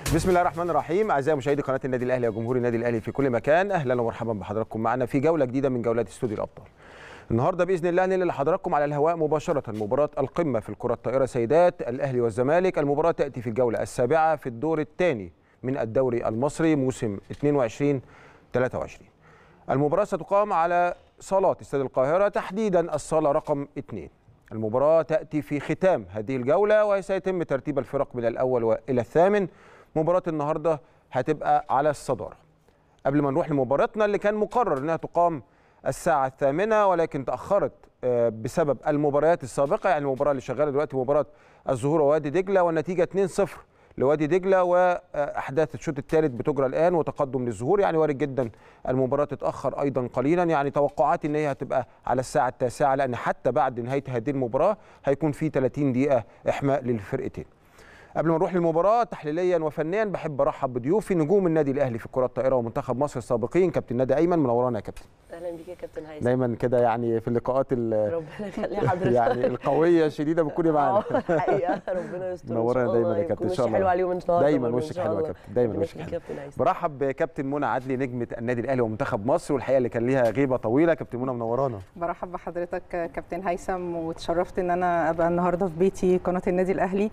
بسم الله الرحمن الرحيم اعزائي مشاهدي قناه النادي الاهلي وجمهور النادي الاهلي في كل مكان اهلا ومرحبا بحضراتكم معنا في جوله جديده من جولات استوديو الابطال النهارده باذن الله ننقل لحضراتكم على الهواء مباشره مباراه القمه في الكره الطائره سيدات الاهلي والزمالك المباراه تاتي في الجوله السابعه في الدور الثاني من الدوري المصري موسم 22 23 المباراه ستقام على صالات استاد القاهره تحديدا الصاله رقم 2 المباراه تاتي في ختام هذه الجوله وسيتم ترتيب الفرق من الاول والى الثامن مباراه النهارده هتبقى على الصداره قبل ما نروح لمباراتنا اللي كان مقرر انها تقام الساعة الثامنة ولكن تأخرت بسبب المباريات السابقة يعني المباراة اللي شغالة دلوقتي مباراة الظهور ووادي دجلة والنتيجة 2-0 لوادي دجلة وأحداث الشوط الثالث بتجرى الآن وتقدم للظهور يعني وارد جدا المباراة تتأخر أيضا قليلا يعني توقعاتي إن هي هتبقى على الساعة التاسعة لأن حتى بعد نهاية هذه المباراة هيكون في 30 دقيقة إحماء للفرقتين قبل ما نروح للمباراه تحليليا وفنيا بحب ارحب بضيوفي نجوم النادي الاهلي في الكره الطائره ومنتخب مصر السابقين كابتن نادي ايمن منورانا يا كابتن اهلا بيك يا كابتن هيثم دايما كده يعني في اللقاءات ربنا يخلي حضرتك يعني القويه الشديده بتكوني معانا حقيقه ربنا يستر منورانا دايما يا كابتن ان شاء الله حلو عليهم النهارده دايما وشك حلو يا كابتن دايما وشك حلو برحب بكابتن منى عدلي نجمه النادي الاهلي ومنتخب مصر والحقيقه اللي كان ليها غيبه طويله كابتن منى منورانا برحب بحضرتك كابتن هيثم واتشرفت ان انا ابقى النهارده في بيتي قناه النادي الاهلي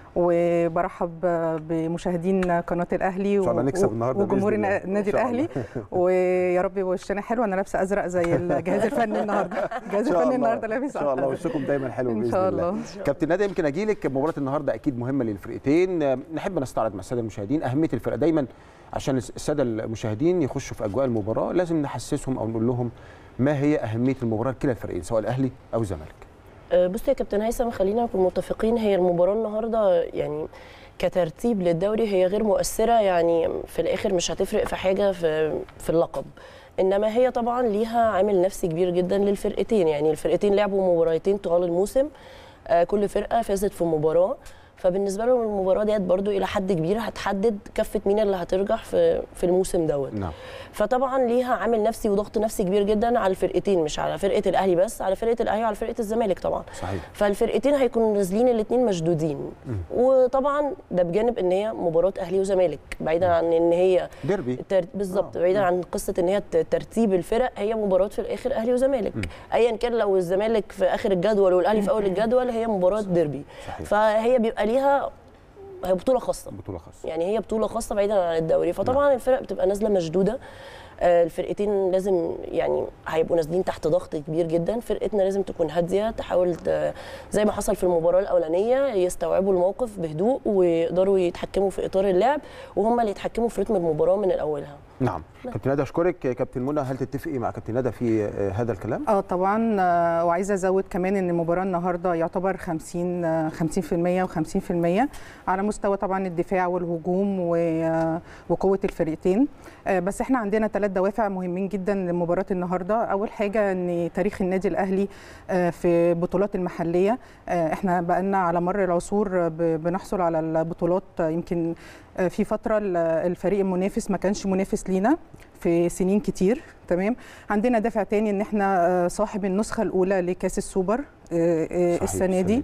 وبرحب بمشاهدين قناه الاهلي ان شاء الله نكسب النهارده وجمهور النادي الاهلي ويا رب يبقى وشنا حلو انا لابسه ازرق زي الجهاز الفني النهارده الجهاز الفني النهارده لابس ان شاء الله وشكم دايما حلو باذن ان شاء الله كابتن نادي يمكن اجي لك مباراه النهارده اكيد مهمه للفرقتين نحب نستعرض مع الساده المشاهدين اهميه الفرقه دايما عشان الساده المشاهدين يخشوا في اجواء المباراه لازم نحسسهم او نقول لهم ما هي اهميه المباراه لكلا الفريقين سواء الاهلي او الزمالك بص يا كابتن هيثم خلينا نكون متفقين هي المباراه النهارده يعني كترتيب للدوري هي غير مؤثره يعني في الاخر مش هتفرق في حاجه في في اللقب انما هي طبعا ليها عامل نفسي كبير جدا للفرقتين يعني الفرقتين لعبوا مباراتين طوال الموسم كل فرقه فازت في مباراه فبالنسبه لهم المباراه ديت برضو الى حد كبير هتحدد كفه مين اللي هترجح في في الموسم دوت نعم فطبعا ليها عامل نفسي وضغط نفسي كبير جدا على الفرقتين مش على فرقه الاهلي بس على فرقه الاهلي وعلى فرقه الزمالك طبعا صحيح فالفرقتين هيكونوا نازلين الاثنين مشدودين م. وطبعا ده بجانب ان هي مباراه اهلي وزمالك بعيدا م. عن ان هي ديربي تر... بالظبط بعيدا م. عن قصه ان هي ترتيب الفرق هي مباراه في الاخر اهلي وزمالك ايا كان لو الزمالك في اخر الجدول والاهلي في اول الجدول هي مباراه ديربي صحيح. فهي بيبقى ليها هي بطوله خاصه بطوله خاصه يعني هي بطوله خاصه بعيدا عن الدوري فطبعا نعم. الفرق بتبقى نازله مشدوده الفرقتين لازم يعني هيبقوا نازلين تحت ضغط كبير جدا فرقتنا لازم تكون هاديه تحاول زي ما حصل في المباراه الاولانيه يستوعبوا الموقف بهدوء ويقدروا يتحكموا في اطار اللعب وهم اللي يتحكموا في رتم المباراه من اولها نعم كابتن ندى اشكرك كابتن منى هل تتفقي مع كابتن ندى في هذا الكلام اه طبعا وعايزه ازود كمان ان المباراه النهارده يعتبر 50 50% و50% على مستوى طبعا الدفاع والهجوم وقوه الفريقين بس احنا عندنا ثلاث دوافع مهمين جدا لمباراه النهارده اول حاجه ان تاريخ النادي الاهلي في البطولات المحليه احنا بقالنا على مر العصور بنحصل على البطولات يمكن في فتره الفريق المنافس ما كانش منافس لينا في سنين كتير تمام عندنا دافع تاني ان احنا صاحب النسخه الاولى لكاس السوبر السنه دي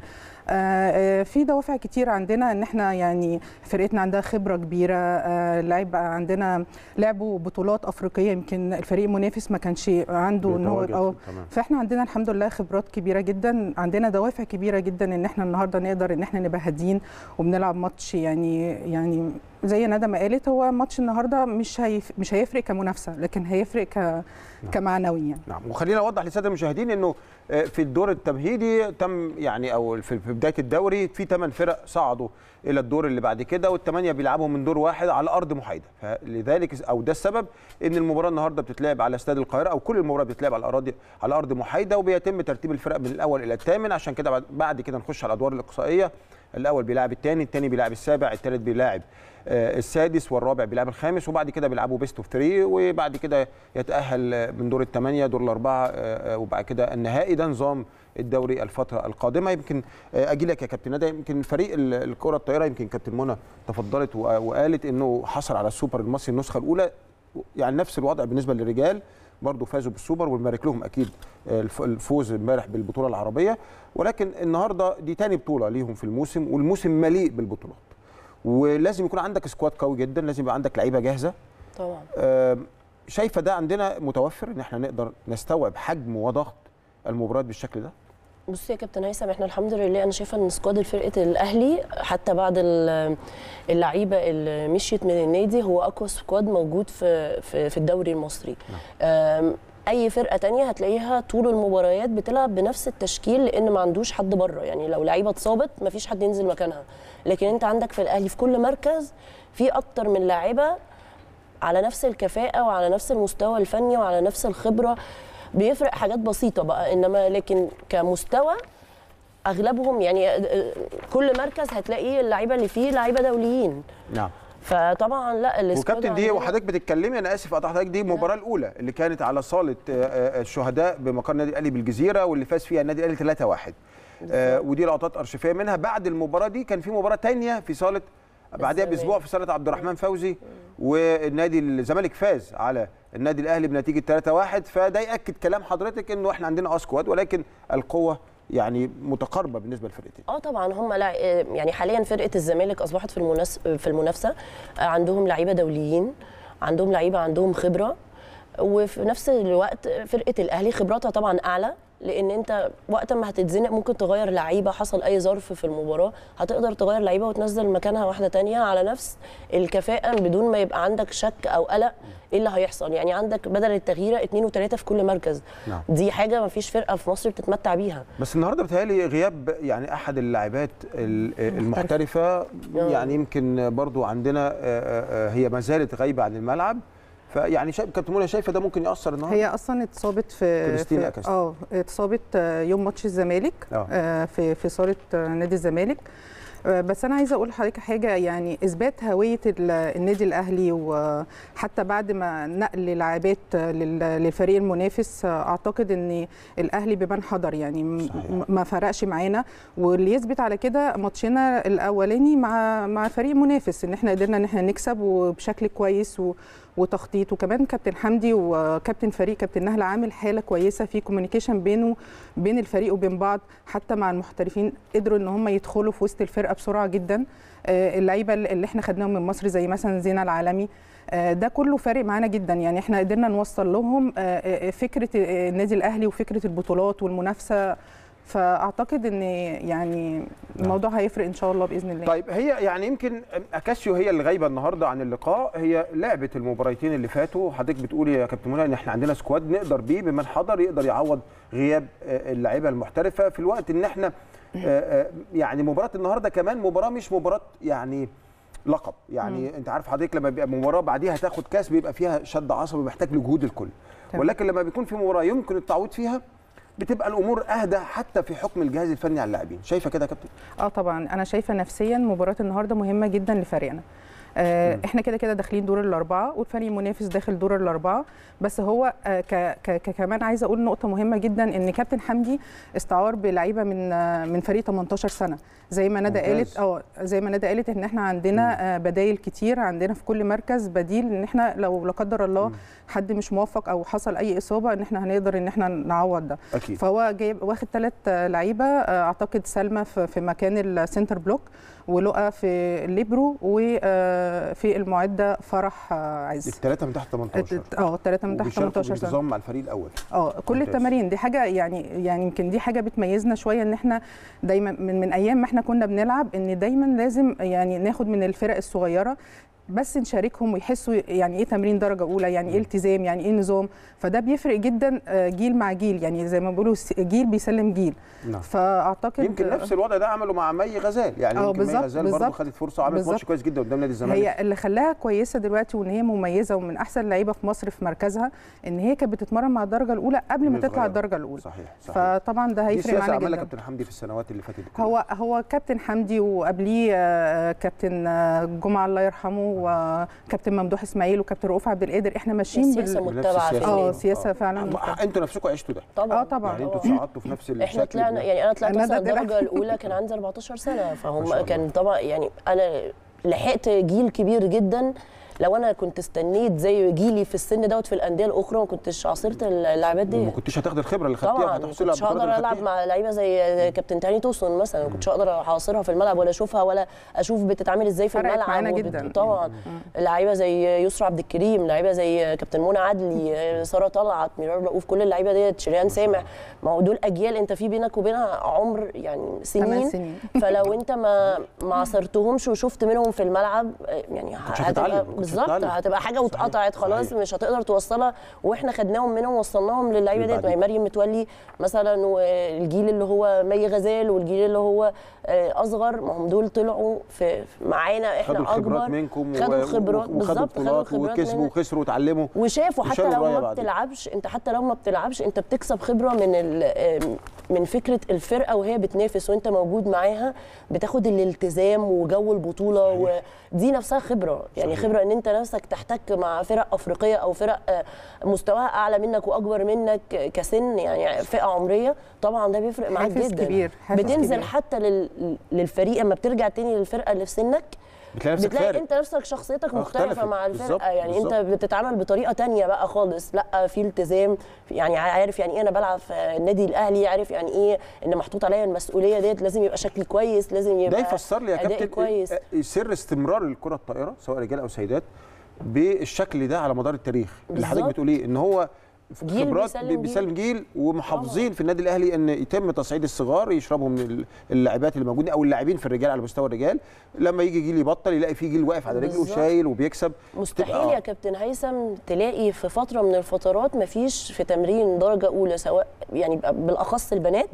في دوافع كتير عندنا ان احنا يعني فرقتنا عندها خبره كبيره اللعيب عندنا لعبوا بطولات افريقيه يمكن الفريق المنافس ما كانش عنده ان هو اه فاحنا عندنا الحمد لله خبرات كبيره جدا عندنا دوافع كبيره جدا ان احنا النهارده نقدر ان احنا نبقى هادين وبنلعب ماتش يعني يعني زي ندى ما قالت هو ماتش النهارده مش هيف مش هيفرق كمنافسه لكن هيفرق ك نعم. كمعنوي يعني نعم وخلينا اوضح للساده المشاهدين انه في الدور التمهيدي تم يعني او في بدايه الدوري في ثمان فرق صعدوا الى الدور اللي بعد كده والثمانيه بيلعبوا من دور واحد على ارض محايده فلذلك او ده السبب ان المباراه النهارده بتتلعب على استاد القاهره او كل المباريات بتتلعب على الاراضي على ارض محايده وبيتم ترتيب الفرق من الاول الى الثامن عشان كده بعد كده نخش على الادوار الاقصائيه الاول بيلاعب الثاني الثاني بيلاعب السابع الثالث بيلاعب السادس والرابع بيلعب الخامس وبعد كده بيلعبوا بيست اوف 3 وبعد كده يتاهل من دور الثمانيه دور الاربعه وبعد كده النهائي ده نظام الدوري الفتره القادمه يمكن اجي لك يا كابتن ندى يمكن فريق الكره الطائره يمكن كابتن منى تفضلت وقالت انه حصل على السوبر المصري النسخه الاولى يعني نفس الوضع بالنسبه للرجال برضه فازوا بالسوبر ونبارك لهم اكيد الفوز امبارح بالبطوله العربيه ولكن النهارده دي تاني بطوله ليهم في الموسم والموسم مليء بالبطولات ولازم يكون عندك سكواد قوي جدا لازم يبقى عندك لعيبه جاهزه طبعا آم، شايفه ده عندنا متوفر ان احنا نقدر نستوعب حجم وضغط المباريات بالشكل ده بصي يا كابتن هيثم احنا الحمد لله انا شايفه ان سكواد فرقه الاهلي حتى بعد ال- اللعيبه اللي مشيت من النادي هو اقوى سكواد موجود في في, في الدوري المصري آم، اي فرقه تانية هتلاقيها طول المباريات بتلعب بنفس التشكيل لان ما عندوش حد بره يعني لو لعيبه اتصابت ما فيش حد ينزل مكانها لكن انت عندك في الاهلي في كل مركز في اكتر من لاعيبه على نفس الكفاءة وعلى نفس المستوى الفني وعلى نفس الخبرة بيفرق حاجات بسيطة بقى إنما لكن كمستوى أغلبهم يعني كل مركز هتلاقي اللعيبة اللي فيه لعيبة دوليين نعم فطبعا لا السكواد وكابتن دي عندنا- وحضرتك بتتكلمي انا اسف قطعت حضرتك دي المباراه الاولى اللي كانت على صاله آه، آه، الشهداء بمقر النادي الاهلي بالجزيره واللي فاز فيها النادي الاهلي 3-1 آه، ودي لقطات ارشيفيه منها بعد المباراه دي كان في مباراه تانية في صاله بعدها الزمالك. باسبوع في صاله عبد الرحمن فوزي والنادي الزمالك فاز على النادي الاهلي بنتيجه 3-1 فده ياكد كلام حضرتك انه احنا عندنا اه سكواد ولكن القوه يعني متقاربه بالنسبه للفرقتين اه طبعا هم لع... يعني حاليا فرقه الزمالك اصبحت في المناس... في المنافسه آه، عندهم لعيبه دوليين عندهم لعيبه عندهم خبره وفي نفس الوقت فرقه الاهلي خبراتها طبعا اعلى لان انت وقت ما هتتزنق ممكن تغير لعيبه حصل اي ظرف في المباراه هتقدر تغير لعيبه وتنزل مكانها واحده تانية على نفس الكفاءه بدون ما يبقى عندك شك او قلق ايه اللي هيحصل يعني عندك بدل التغييره اتنين وتلاته في كل مركز نعم. دي حاجه ما فيش فرقه في مصر بتتمتع بيها بس النهارده بتهيألي غياب يعني احد اللاعبات ال- المحترفه يعني يمكن برضو عندنا آه، آه، آه، هي ما زالت غايبه عن الملعب فيعني شايف كابتن منى شايفه ده ممكن ياثر النهارده هي اصلا اتصابت في كريستينا في- أكاستي. اه اتصابت آه، يوم ماتش الزمالك آه. آه، في في صاله آه، نادي الزمالك آه، بس انا عايزه اقول لحضرتك حاجه يعني اثبات هويه ال- النادي الاهلي وحتى بعد ما نقل لاعبات لل- للفريق المنافس آه، اعتقد ان الاهلي بمن حضر يعني م- صحيح. م- ما فرقش معانا واللي يثبت على كده ماتشنا الاولاني مع مع فريق منافس ان احنا قدرنا ان احنا نكسب وبشكل كويس و وتخطيط وكمان كابتن حمدي وكابتن فريق كابتن نهله عامل حاله كويسه في كوميونيكيشن بينه بين الفريق وبين بعض حتى مع المحترفين قدروا ان هم يدخلوا في وسط الفرقه بسرعه جدا آه، اللعيبه اللي احنا خدناهم من مصر زي مثلا زينه العالمي آه، ده كله فارق معانا جدا يعني احنا قدرنا نوصل لهم آه، آه، فكره آه، النادي الاهلي وفكره البطولات والمنافسه فاعتقد ان يعني الموضوع هيفرق ان شاء الله باذن الله طيب هي يعني يمكن اكاسيو هي اللي غايبه النهارده عن اللقاء هي لعبت المباراتين اللي فاتوا حضرتك بتقولي يا كابتن منى ان احنا عندنا سكواد نقدر بيه بمن حضر يقدر يعوض غياب آه، اللعيبه المحترفه في الوقت ان احنا آه، آه، يعني مباراه النهارده كمان مباراه مش مباراه يعني لقب يعني انت عارف حضرتك لما بيبقى مباراه بعديها تاخد كاس بيبقى فيها شد عصبي محتاج لجهود الكل تمام. ولكن لما بيكون في مباراه يمكن التعويض فيها بتبقى الامور اهدى حتى في حكم الجهاز الفني على اللاعبين شايفه كده يا كابتن اه طبعا انا شايفه نفسيا مباراه النهارده مهمه جدا لفريقنا آه احنا كده كده داخلين دور الاربعه والفريق المنافس داخل دور الاربعه بس هو آه ك ك ك- كمان عايزه اقول نقطه مهمه جدا ان كابتن حمدي استعار بلعيبه من آه من فريق 18 سنه زي ما ندى ممتاز. قالت اه زي ما ندى قالت ان احنا عندنا آه بدايل كتير عندنا في كل مركز بديل ان احنا لو لا قدر الله حد مش موفق او حصل اي اصابه ان احنا هنقدر ان احنا نعوض ده اكيد فهو جايب واخد ثلاث لعيبه آه، اعتقد سلمى في في مكان السنتر بلوك ولقى في الليبرو وفي المعده فرح آه، عز الثلاثه من تحت 18 اه الثلاثه من تحت وبيشاركوا 18 سنه بانتظام مع الفريق الاول اه كل ممتاز. التمارين دي حاجه يعني يعني يمكن دي حاجه بتميزنا شويه ان احنا دايما من من ايام ما احنا كنا بنلعب ان دايما لازم يعني ناخد من الفرق الصغيره بس نشاركهم ويحسوا يعني ايه تمرين درجه اولى يعني ايه التزام يعني ايه نظام فده بيفرق جدا آه، جيل مع جيل يعني زي ما بيقولوا س- جيل بيسلم جيل نعم فاعتقد يمكن نفس الوضع ده عمله مع مي غزال يعني اه يمكن مي بالظبط، غزال برضه بالظبط. خدت فرصه وعملت ماتش بالظبط. كويس جدا قدام نادي الزمالك هي اللي خلاها كويسه دلوقتي وان هي مميزه ومن احسن اللعيبه في مصر في مركزها ان هي كانت بتتمرن مع الدرجه الاولى قبل ما من تطلع صغيرة. الدرجه الاولى صحيح صحيح فطبعا ده دي هيفرق سياسه معانا عملها جدا كابتن حمدي في السنوات اللي فاتت دي كلها. هو هو كابتن حمدي وقبليه آه، كابتن آه، جمعه الله يرحمه وكابتن ممدوح اسماعيل وكابتن رؤوف عبد القادر احنا ماشيين سياسه بال... بنفس متبعه في السياسة. اه النادي سياسه آه. فعلا أما مختلفة. انتوا نفسكم عشتوا ده طبعا اه طبعا يعني انتوا طبعاً. صعدتوا في نفس الشكل احنا طلعنا ده. يعني انا طلعت ندى اصلا طلع. الدرجه الاولى كان عندي 14 سنه ما شاء فهم الله. كان طبعا يعني انا لحقت جيل كبير جدا لو انا كنت استنيت زي جيلي في السن دوت في الانديه الاخرى ما كنتش عاصرت اللاعبات دي وما كنتش هتاخد الخبره اللي خدتيها طبعا ما وهتحصلي كنتش على البطولات هقدر اللي العب خدتيها. مع لعيبه زي كابتن تاني توسون مثلا ما كنتش هقدر اعاصرها في الملعب ولا اشوفها ولا اشوف بتتعامل ازاي في فرقت الملعب معانا وبت- جداً. طبعا لعيبه زي يسرا عبد الكريم لعيبه زي كابتن منى عدلي ساره طلعت ميرار رؤوف كل اللعيبه ديت شريان سامح ما هو دول اجيال انت في بينك وبينها عمر يعني سنين سنين. فلو انت ما ما عصرتهمش وشفت منهم في الملعب يعني كنتش هتتعلم، هتبقى كنتش بالظبط هتتعلم. هتبقى حاجه واتقطعت خلاص صحيح. مش هتقدر توصلها واحنا خدناهم منهم ووصلناهم للعيبه اللي ديت ما هي بعدين. مريم متولي مثلا والجيل اللي هو مي غزال والجيل اللي هو آه، اصغر ما هم دول طلعوا في في- معانا احنا خدوا الخبرات اكبر منكم و- خدوا الخبرات وخدوا بالظبط خدوا بطولات الخبرات وكسبوا مننا. وخسروا وتعلموا وشافوا حتى وشالوا لو الراية ما بعدين. بتلعبش انت حتى لو ما بتلعبش انت بتكسب خبره من ال- من فكره الفرقه وهي بتنافس وانت موجود معاها بتاخد الالتزام وجو البطوله ودي نفسها خبره يعني صحيح. خبره ان انت نفسك تحتك مع فرق افريقيه او فرق آه، مستواها اعلى منك واكبر منك كسن يعني فئه عمريه طبعا ده بيفرق معاك حافز جدا كبير، حافز بتنزل كبير. حتى لل- للفريق اما بترجع تاني للفرقه اللي في سنك بتلاقي نفسك بتلاقي فارق انت نفسك شخصيتك اه، مختلفه اختلفت. مع بالظبط، الفرقه يعني انت بالظبط. بتتعامل بطريقه تانية بقى خالص لا في التزام يعني عارف يعني ايه انا بلعب في النادي الاهلي عارف يعني ايه ان محطوط عليا المسؤوليه ديت لازم يبقى شكلي كويس لازم ده يبقى يفسر لي يا أدائي كابتن كويس اه، سر استمرار الكره الطائره سواء رجال او سيدات بالشكل ده على مدار التاريخ اللي حضرتك بالظبط. بتقوليه ان هو جيل خبرات بيسلم بي- جيل. بيسلم جيل ومحافظين في النادي الاهلي ان يتم تصعيد الصغار يشربوا من ال- اللاعبات اللي موجودين او اللاعبين في الرجال على مستوى الرجال لما يجي جيل يبطل يلاقي في جيل واقف على رجله بالظبط. وشايل وبيكسب مستحيل تبقى- يا كابتن هيثم تلاقي في فتره من الفترات مفيش في تمرين درجه اولى سواء يعني بالاخص البنات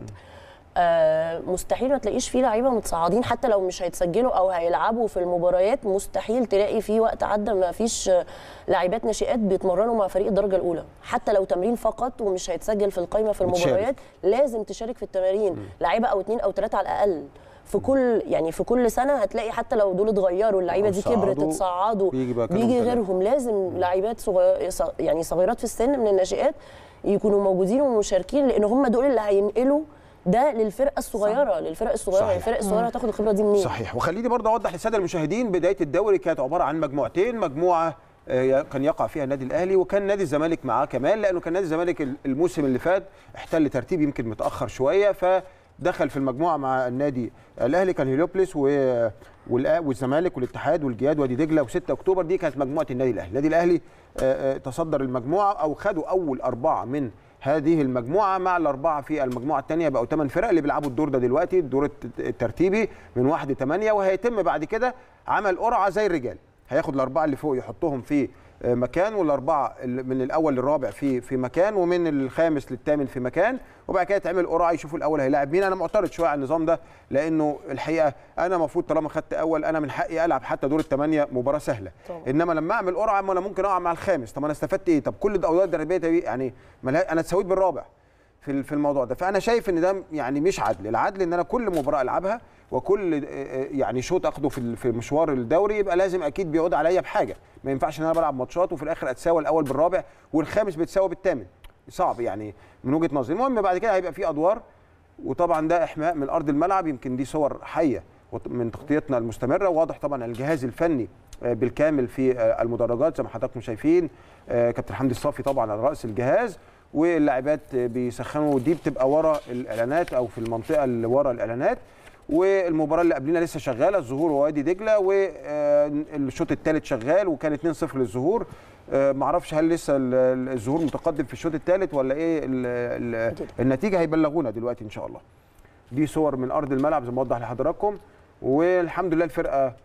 آه مستحيل ما تلاقيش فيه لعيبه متصاعدين حتى لو مش هيتسجلوا او هيلعبوا في المباريات مستحيل تلاقي في وقت عدى ما فيش آه، لاعبات ناشئات بيتمرنوا مع فريق الدرجه الاولى حتى لو تمرين فقط ومش هيتسجل في القائمه في بتشارك. المباريات لازم تشارك في التمارين لعيبه او اتنين او تلاته على الاقل في كل يعني في كل سنه هتلاقي حتى لو دول اتغيروا اللعيبه أو دي كبرت صعدوا، اتصعدوا بيجي بقى كانوا بيجي ثلاثة. غيرهم لازم لعيبات صغير يعني صغيرات في السن من الناشئات يكونوا موجودين ومشاركين لان هم دول اللي هينقلوا ده للفرقه الصغيره للفرق الصغيره صحيح. الفرق الصغيره هتاخد الخبره دي منين صحيح وخليني برضه اوضح للساده المشاهدين بدايه الدوري كانت عباره عن مجموعتين مجموعه آه، كان يقع فيها النادي الاهلي وكان نادي الزمالك معاه كمان لانه كان نادي الزمالك الموسم اللي فات احتل ترتيب يمكن متاخر شويه فدخل في المجموعه مع النادي الاهلي كان هيليوبلس و والآ- والزمالك والاتحاد والجياد وادي دجله و6 اكتوبر دي كانت مجموعه النادي الاهلي النادي الاهلي آه، آه، تصدر المجموعه او خدوا اول اربعه من هذه المجموعه مع الاربعه في المجموعه الثانيه بقوا ثمان فرق اللي بيلعبوا الدور ده دلوقتي الدور الت- الترتيبي من واحد لثمانيه وهيتم بعد كده عمل قرعه زي الرجال هياخد الاربعه اللي فوق يحطهم في آه، مكان والاربعه اللي من الاول للرابع في في مكان ومن الخامس للثامن في مكان وبعد كده تعمل قرعه يشوفوا الاول هيلاعب مين انا معترض شويه على النظام ده لانه الحقيقه انا المفروض طالما خدت اول انا من حقي العب حتى دور الثمانيه مباراه سهله طبعا. انما لما اعمل قرعه ما انا ممكن اقع مع الخامس طب انا استفدت ايه طب كل الاوضاع الدربيه دي يعني ملها- انا اتساويت بالرابع في ال- في الموضوع ده فانا شايف ان ده يعني مش عدل العدل ان انا كل مباراه العبها وكل آه، آه، يعني شوط اخده في ال- في مشوار الدوري يبقى لازم اكيد بيعود عليا بحاجه ما ينفعش ان انا بلعب ماتشات وفي الاخر اتساوى الاول بالرابع والخامس بيتساوى بالثامن صعب يعني من وجهه نظري المهم بعد كده هيبقى في ادوار وطبعا ده احماء من ارض الملعب يمكن دي صور حيه وط- من تغطيتنا المستمره واضح طبعا الجهاز الفني آه، بالكامل في آه، المدرجات زي ما حضراتكم شايفين آه، كابتن حمدي الصافي طبعا على راس الجهاز واللاعبات آه، بيسخنوا دي بتبقى ورا الاعلانات او في المنطقه اللي ورا الاعلانات والمباراه اللي قبلنا لسه شغاله الظهور ووادي دجله والشوط الثالث شغال وكان 2-0 للظهور آه، معرفش هل لسه ال- ال- الظهور متقدم في الشوط الثالث ولا ايه ال- ال- النتيجه هيبلغونا دلوقتي ان شاء الله دي صور من ارض الملعب زي ما وضح لحضراتكم والحمد لله الفرقه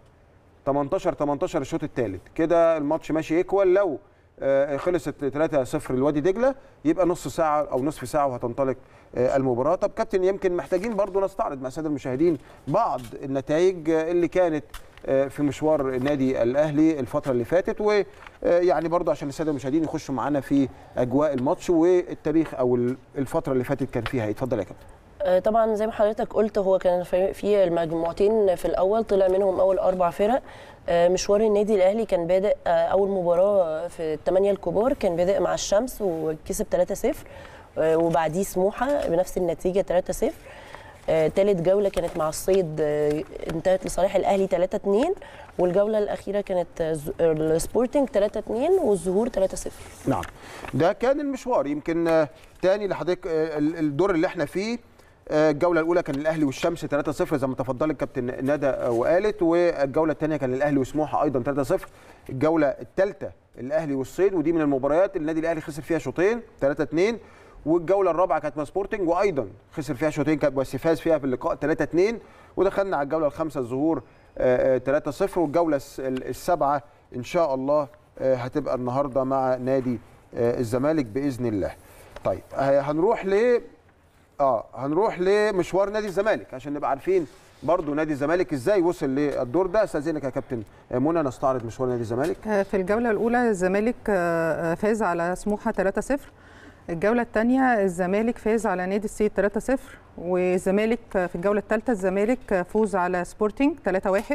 18 18 الشوط الثالث كده الماتش ماشي ايكوال لو آه، خلصت 3-0 لوادي دجله يبقى نص ساعه او نصف ساعه وهتنطلق آه، المباراه طب كابتن يمكن محتاجين برضو نستعرض مع الساده المشاهدين بعض النتائج آه، اللي كانت آه، في مشوار النادي الاهلي الفتره اللي فاتت ويعني برضو عشان الساده المشاهدين يخشوا معانا في اجواء الماتش والتاريخ او الفتره اللي فاتت كان فيها إيه. اتفضل يا كابتن آه، طبعا زي ما حضرتك قلت هو كان في في المجموعتين في الاول طلع منهم اول اربع فرق آه، مشوار النادي الاهلي كان بادئ آه، اول مباراه في الثمانيه الكبار كان بادئ مع الشمس وكسب 3-0 آه، وبعديه سموحه بنفس النتيجه 3-0 ثالث جوله كانت مع الصيد آه، انتهت لصالح الاهلي 3 2 والجوله الاخيره كانت آه، ز- آه، السبورتنج 3 2 والظهور 3 0 نعم ده كان المشوار يمكن آه، تاني لحضرتك آه، ال- الدور اللي احنا فيه آه، الجوله الاولى كان الاهلي والشمس 3-0 زي ما تفضل الكابتن ندى آه، وقالت والجوله الثانيه كان الاهلي وسموحه ايضا 3-0 الجوله الثالثه الاهلي والصيد ودي من المباريات اللي النادي الاهلي خسر فيها شوطين 3-2 والجوله الرابعه كانت مع سبورتنج وايضا خسر فيها شوطين كانت بس فاز فيها في اللقاء 3-2 ودخلنا على الجوله الخامسه الظهور آه، آه، 3-0 والجوله الس- ال- السابعه ان شاء الله آه، هتبقى النهارده مع نادي آه، الزمالك باذن الله. طيب آه، هنروح ل اه هنروح لمشوار نادي الزمالك عشان نبقى عارفين برضو نادي الزمالك ازاي وصل للدور ده استاذنك يا كابتن منى نستعرض مشوار نادي الزمالك في الجولة الأولى الزمالك آه، فاز على سموحة 3-0 الجولة الثانية الزمالك فاز على نادي السيد 3-0 والزمالك في الجولة الثالثة الزمالك فوز على سبورتنج 3-1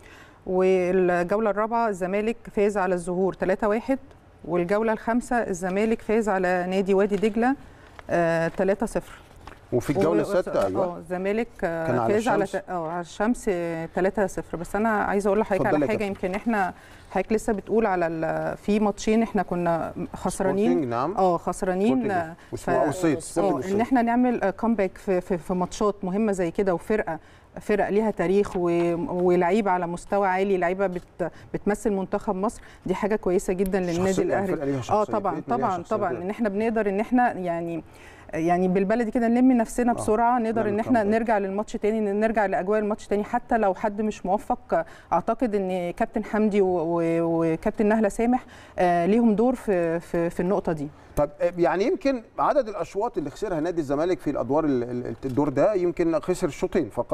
والجولة الرابعة الزمالك فاز على الزهور 3-1 والجولة الخامسة الزمالك فاز على نادي وادي دجلة آه، 3-0 وفي الجوله و- السادسه اه ايوه الزمالك آه، كان على فاز على الشمس. ت- اه على الشمس 3-0 بس انا عايزه اقول لحضرتك اتفضلي على يا حاجه كابتن. يمكن احنا حضرتك لسه بتقول على ال- في ماتشين احنا كنا خسرانين سبورتنج، نعم اه خسرانين سبورتنج آه، وسموحة ف- والصيد سبورتنج اه والصيد. ان احنا نعمل كومباك في, في, في ماتشات مهمه زي كده وفرقه فرق ليها تاريخ و- ولعيبه على مستوى عالي لعيبه بت بتمثل منتخب مصر دي حاجه كويسه جدا للنادي شخصية، الاهلي الفرقة ليها اه شخصية، طبعا فرقتنا ليها طبعا شخصية طبعا كده. ان احنا بنقدر ان احنا يعني يعني بالبلدي كده نلم نفسنا بسرعه نقدر نعمل ان احنا comeback. نرجع للماتش تاني نرجع لاجواء الماتش تاني حتى لو حد مش موفق اعتقد ان كابتن حمدي و- و- وكابتن نهله سامح آه، ليهم دور في في, في النقطه دي طب آه، يعني يمكن عدد الاشواط اللي خسرها نادي الزمالك في الادوار ال- ال- الدور ده يمكن خسر شوطين فقط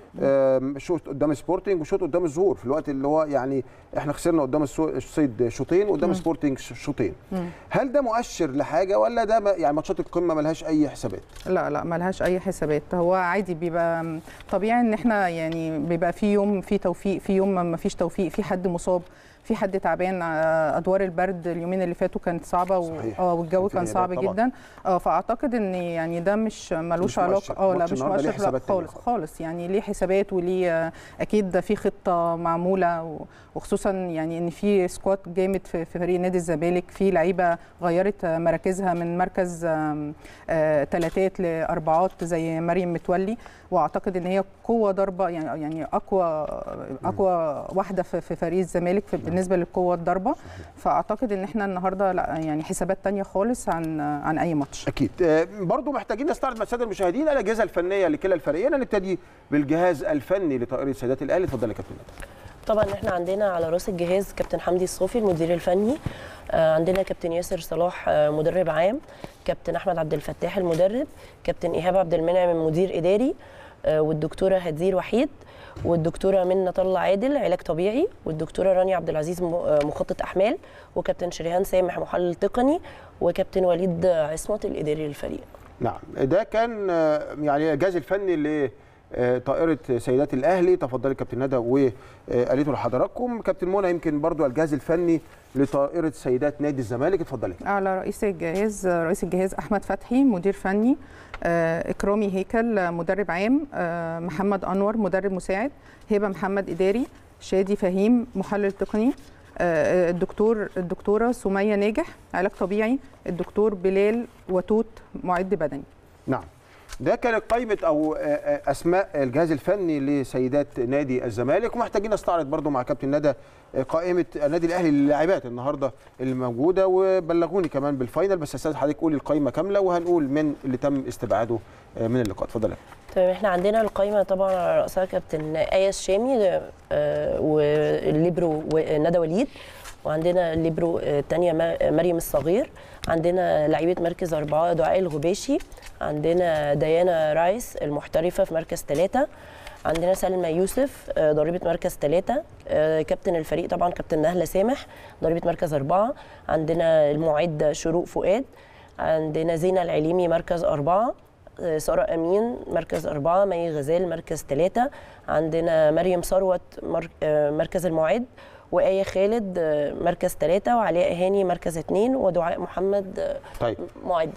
آم، شوط قدام سبورتنج وشوط قدام الظهور في الوقت اللي هو يعني احنا خسرنا قدام السو- الصيد شوطين وقدام سبورتنج ش- شوطين هل ده مؤشر لحاجه ولا ده ما- يعني ماتشات القمه ملهاش اي حسابات لا لا ملهاش اي حسابات هو عادي بيبقى طبيعي ان احنا يعني بيبقى في يوم في توفيق في يوم ما فيش توفيق في حد مصاب في حد تعبان آه، ادوار البرد اليومين اللي فاتوا كانت صعبه و... صحيح. اه والجو كان كان في صعب غيابات طبعاً. جدا اه فاعتقد ان يعني ده مش ملوش مش علاقه مؤشر. اه لا ماتش مش النهاردة ليه مؤشر لا حسابات تانية خالص خالص. خالص يعني ليه حسابات وليه آه، اكيد في خطه معموله و- وخصوصا يعني ان في سكواد جامد في في فريق نادي الزمالك في لعيبه غيرت آه، مراكزها من مركز آم، آه، تلاتات لاربعات زي مريم متولي واعتقد ان هي قوه ضربه يعني يعني اقوى اقوى واحده في في فريق الزمالك في بالنسبه للقوه الضربه فاعتقد ان احنا النهارده لا يعني حسابات تانية خالص عن عن اي ماتش اكيد آه، برضو محتاجين نستعرض مع الساده المشاهدين الاجهزه الفنيه لكلا الفريقين هنبتدي بالجهاز الفني لطائره سيدات الاهلي اتفضل يا كابتن طبعا احنا عندنا على راس الجهاز كابتن حمدي الصوفي المدير الفني آه، عندنا كابتن ياسر صلاح آه، مدرب عام كابتن احمد عبد الفتاح المدرب كابتن ايهاب عبد المنعم المدير اداري آه، والدكتوره هدير وحيد والدكتوره منى طلع عادل علاج طبيعي والدكتوره رانيا عبد العزيز م- آه، مخطط احمال وكابتن شريهان سامح محلل تقني وكابتن وليد عصمت الاداري للفريق نعم ده كان آه، يعني الجهاز الفني لطائره سيدات الاهلي تفضلي كابتن ندى وقالته لحضراتكم كابتن منى يمكن برضو الجهاز الفني لطائره سيدات نادي الزمالك اتفضلي على رئيس الجهاز رئيس الجهاز احمد فتحي مدير فني آه، اكرامي هيكل آه، مدرب عام آه، محمد انور مدرب مساعد هبه محمد اداري شادي فهيم محلل تقني آه، الدكتور الدكتوره سميه ناجح علاج طبيعي الدكتور بلال وتوت معد بدني نعم ده كانت قائمة أو آه، آه، أسماء الجهاز الفني لسيدات نادي الزمالك ومحتاجين نستعرض برضو مع كابتن ندى آه، قائمة النادي الأهلي للاعبات النهاردة اللي موجودة وبلغوني كمان بالفاينل بس أستاذ حضرتك قولي القائمة كاملة وهنقول من اللي تم استبعاده آه، من اللقاء اتفضل يا كابتن. تمام احنا عندنا القائمه طبعا على راسها كابتن ايا الشامي آه، والليبرو ندى وليد وعندنا الليبرو آه، الثانيه مريم الصغير عندنا لعيبه مركز اربعه دعاء الغباشي عندنا ديانا رايس المحترفه في مركز ثلاثه عندنا سلمى يوسف آه، ضريبه مركز ثلاثه آه، كابتن الفريق طبعا كابتن نهله سامح ضريبه مركز اربعه عندنا المعد شروق فؤاد عندنا زينة العليمي مركز أربعة آه، سارة أمين مركز أربعة مي غزال مركز ثلاثة عندنا مريم ثروت مر- آه، مركز المعد وآية خالد آه، مركز ثلاثة وعلاء هاني مركز اثنين ودعاء محمد آه، طيب معدة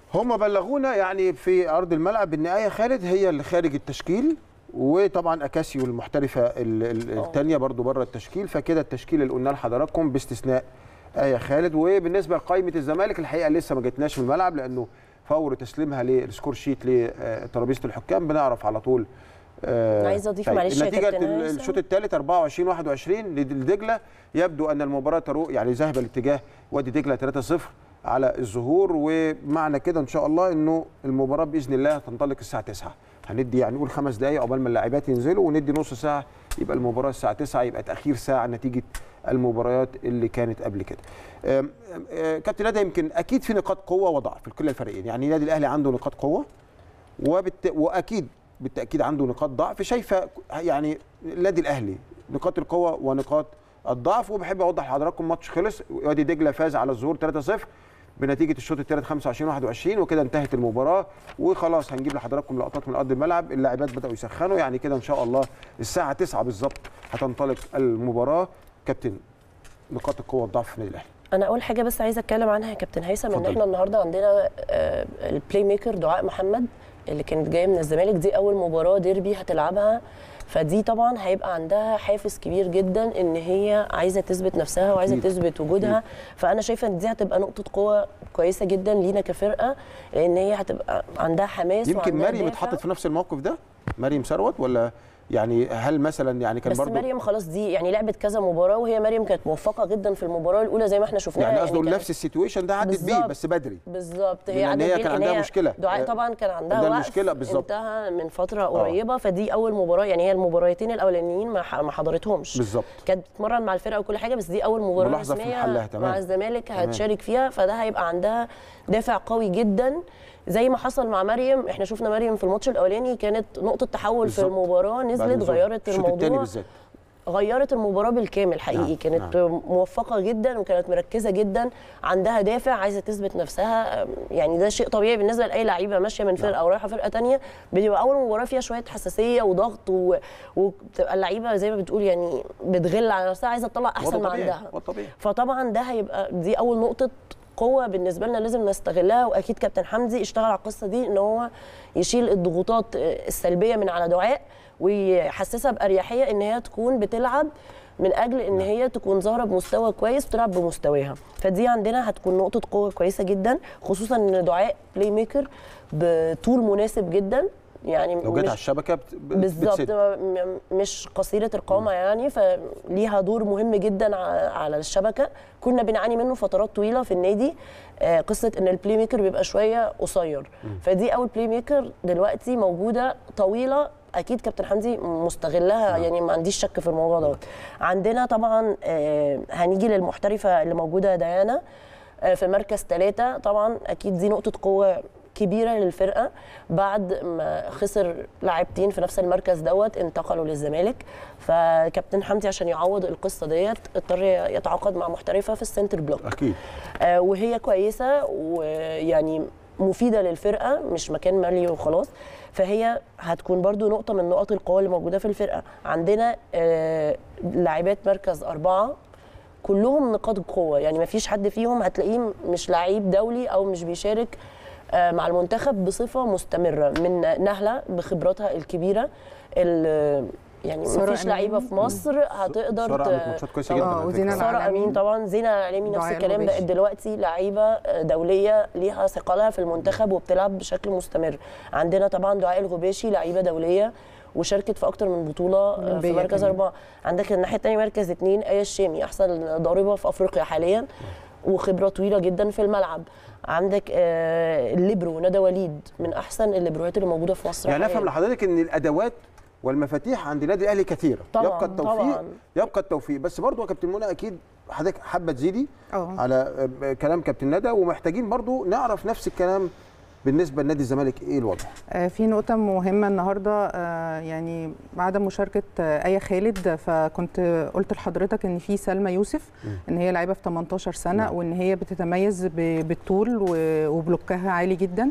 هم بلغونا يعني في ارض الملعب ان ايه خالد هي اللي خارج التشكيل وطبعا اكاسيو المحترفه ال- ال- الثانيه برضو بره التشكيل فكده التشكيل اللي قلناه لحضراتكم باستثناء ايه خالد وبالنسبه لقائمه الزمالك الحقيقه لسه ما جتناش من الملعب لانه فور تسليمها للسكور شيت لترابيزه الحكام بنعرف على طول آه، عايزة أضيف معلش يا نتيجه كابتن ال- هيثم. الشوط الثالث 24 21 لدجله يبدو ان المباراه تروق يعني ذاهبه لاتجاه وادي دجله 3-0 على الظهور ومعنى كده ان شاء الله انه المباراه باذن الله هتنطلق الساعه 9 هندي يعني نقول خمس دقائق عقبال ما اللاعبات ينزلوا وندي نص ساعه يبقى المباراه الساعه 9 يبقى تاخير ساعه نتيجه المباريات اللي كانت قبل كده. أم- أم- كابتن ندى يمكن اكيد في نقاط قوه وضعف في كل الفريقين يعني النادي الاهلي عنده نقاط قوه وبالت... واكيد بالتاكيد عنده نقاط ضعف شايفه يعني النادي الاهلي نقاط القوه ونقاط الضعف وبحب اوضح لحضراتكم ماتش خلص وادي دجله فاز على الظهور 3-0 بنتيجه الشوط الثالث 25 21 وكده انتهت المباراه وخلاص هنجيب لحضراتكم لقطات من ارض الملعب اللاعبات بداوا يسخنوا يعني كده ان شاء الله الساعه 9 بالظبط هتنطلق المباراه كابتن نقاط القوه والضعف في النادي الاهلي انا اول حاجه بس عايزه اتكلم عنها يا كابتن هيثم ان اتفضلي. احنا النهارده عندنا آه، البلاي ميكر دعاء محمد اللي كانت جايه من الزمالك دي اول مباراه ديربي هتلعبها فدي طبعا هيبقى عندها حافز كبير جدا ان هي عايزه تثبت نفسها وعايزه أكيد. تثبت وجودها فانا شايفه ان دي هتبقى نقطه قوه كويسه جدا لينا كفرقه لان هي هتبقى عندها حماس يمكن وعندها مريم دافع. اتحطت في نفس الموقف ده مريم ثروت ولا يعني هل مثلا يعني كان بس برضو مريم خلاص دي يعني لعبت كذا مباراه وهي مريم كانت موفقه جدا في المباراه الاولى زي ما احنا شفناها يعني قصده كانت- نفس السيتويشن ده عدت بيه بالظبط. بس بدري بالظبط لأن عدت هي بيه كان لأن عندها هي مشكلة. دعاء آه، طبعا كان عندها عندها وقف مشكلة بالظبط. انتهى من فتره قريبه فدي اول مباراه يعني هي المباراتين الاولانيين ما ح- ما حضرتهمش بالظبط كانت بتتمرن مع الفرقه وكل حاجه بس دي اول مباراه ملاحظة في رسميه محلها، تمام. مع الزمالك هتشارك فيها فده هيبقى عندها دافع قوي جدا زي ما حصل مع مريم احنا شفنا مريم في الماتش الاولاني كانت نقطه تحول في بالظبط. المباراه بعد نزلت الظهر. غيرت الشوط الثاني الموضوع بالذات غيرت المباراه بالكامل حقيقي نعم، كانت موفقه جدا وكانت مركزه جدا عندها دافع عايزه تثبت نفسها يعني ده شيء طبيعي بالنسبه لاي لعيبه ماشيه من فرقه او رايحه فرقه تانية بتبقى اول مباراه فيها شويه حساسيه وضغط و- وبتبقى اللعيبه زي ما بتقول يعني بتغل على نفسها عايزه تطلع احسن ما طبيعي، عندها وده طبيعي. فطبعا ده هيبقى دي اول نقطه قوه بالنسبه لنا لازم نستغلها واكيد كابتن حمدي اشتغل على القصه دي ان هو يشيل الضغوطات السلبيه من على دعاء ويحسسها باريحيه ان هي تكون بتلعب من اجل ان هي تكون ظاهره بمستوى كويس وتلعب بمستواها فدي عندنا هتكون نقطه قوه كويسه جدا خصوصا ان دعاء بلاي ميكر بطول مناسب جدا يعني لو جت مش- على الشبكه بت- بت- بالظبط بتسد. م- مش قصيره القامه يعني فليها دور مهم جدا ع- على الشبكه كنا بنعاني منه فترات طويله في النادي آه، قصه ان البلاي ميكر بيبقى شويه قصير فدي اول بلاي ميكر دلوقتي موجوده طويله اكيد كابتن حمدي مستغلها يعني ما عنديش شك في الموضوع دوت عندنا طبعا آه، هنيجي للمحترفه اللي موجوده ديانا آه، في مركز ثلاثة طبعا أكيد دي نقطة قوة كبيرة للفرقة بعد ما خسر لاعبتين في نفس المركز دوت انتقلوا للزمالك فكابتن حمدي عشان يعوض القصة ديت اضطر يتعاقد مع محترفة في السنتر بلوك اكيد آه، وهي كويسه ويعني مفيده للفرقه مش مكان مالي وخلاص فهي هتكون برضو نقطه من نقط القوه اللي موجوده في الفرقه عندنا آه، لاعبات مركز اربعه كلهم نقاط قوه يعني ما فيش حد فيهم هتلاقيه مش لعيب دولي او مش بيشارك آه، مع المنتخب بصفه مستمره من نهله بخبراتها الكبيره ال- يعني سارة ما فيش لعيبه أمين. في مصر هتقدر سارة ت- عملت ماتشات كويسه طبعاً. جدا آه، على وزينة فكرة. العالمي. ساره امين طبعا زينه العليمي نفس دعاء الكلام الغباشي. بقت دلوقتي لعيبه دوليه ليها ثقلها في المنتخب وبتلعب بشكل مستمر عندنا طبعا دعاء الغباشي لعيبه دوليه وشاركت في اكتر من بطوله في أولمبية مركز كمان. اربعه عندك الناحيه الثانيه مركز اثنين ايه الشامي احسن ضاربه في افريقيا حاليا وخبره طويله جدا في الملعب عندك آه، الليبرو ندى وليد من احسن الليبروهات اللي موجوده في مصر يعني حالياً. افهم لحضرتك ان الادوات والمفاتيح عند النادي الاهلي كثيره طبعاً، يبقى التوفيق طبعاً. يبقى التوفيق بس برضو يا كابتن منى اكيد حضرتك حابه تزيدي اه على آه، كلام كابتن ندى ومحتاجين برضو نعرف نفس الكلام بالنسبه لنادي الزمالك ايه الوضع آه، في نقطة مهمة النهاردة آه، يعني عدم مشاركة آه، آية خالد فكنت قلت لحضرتك إن في سلمى يوسف إن هي لعيبة في 18 سنة نعم. وإن هي بتتميز ب- بالطول و- وبلوكها عالي جدا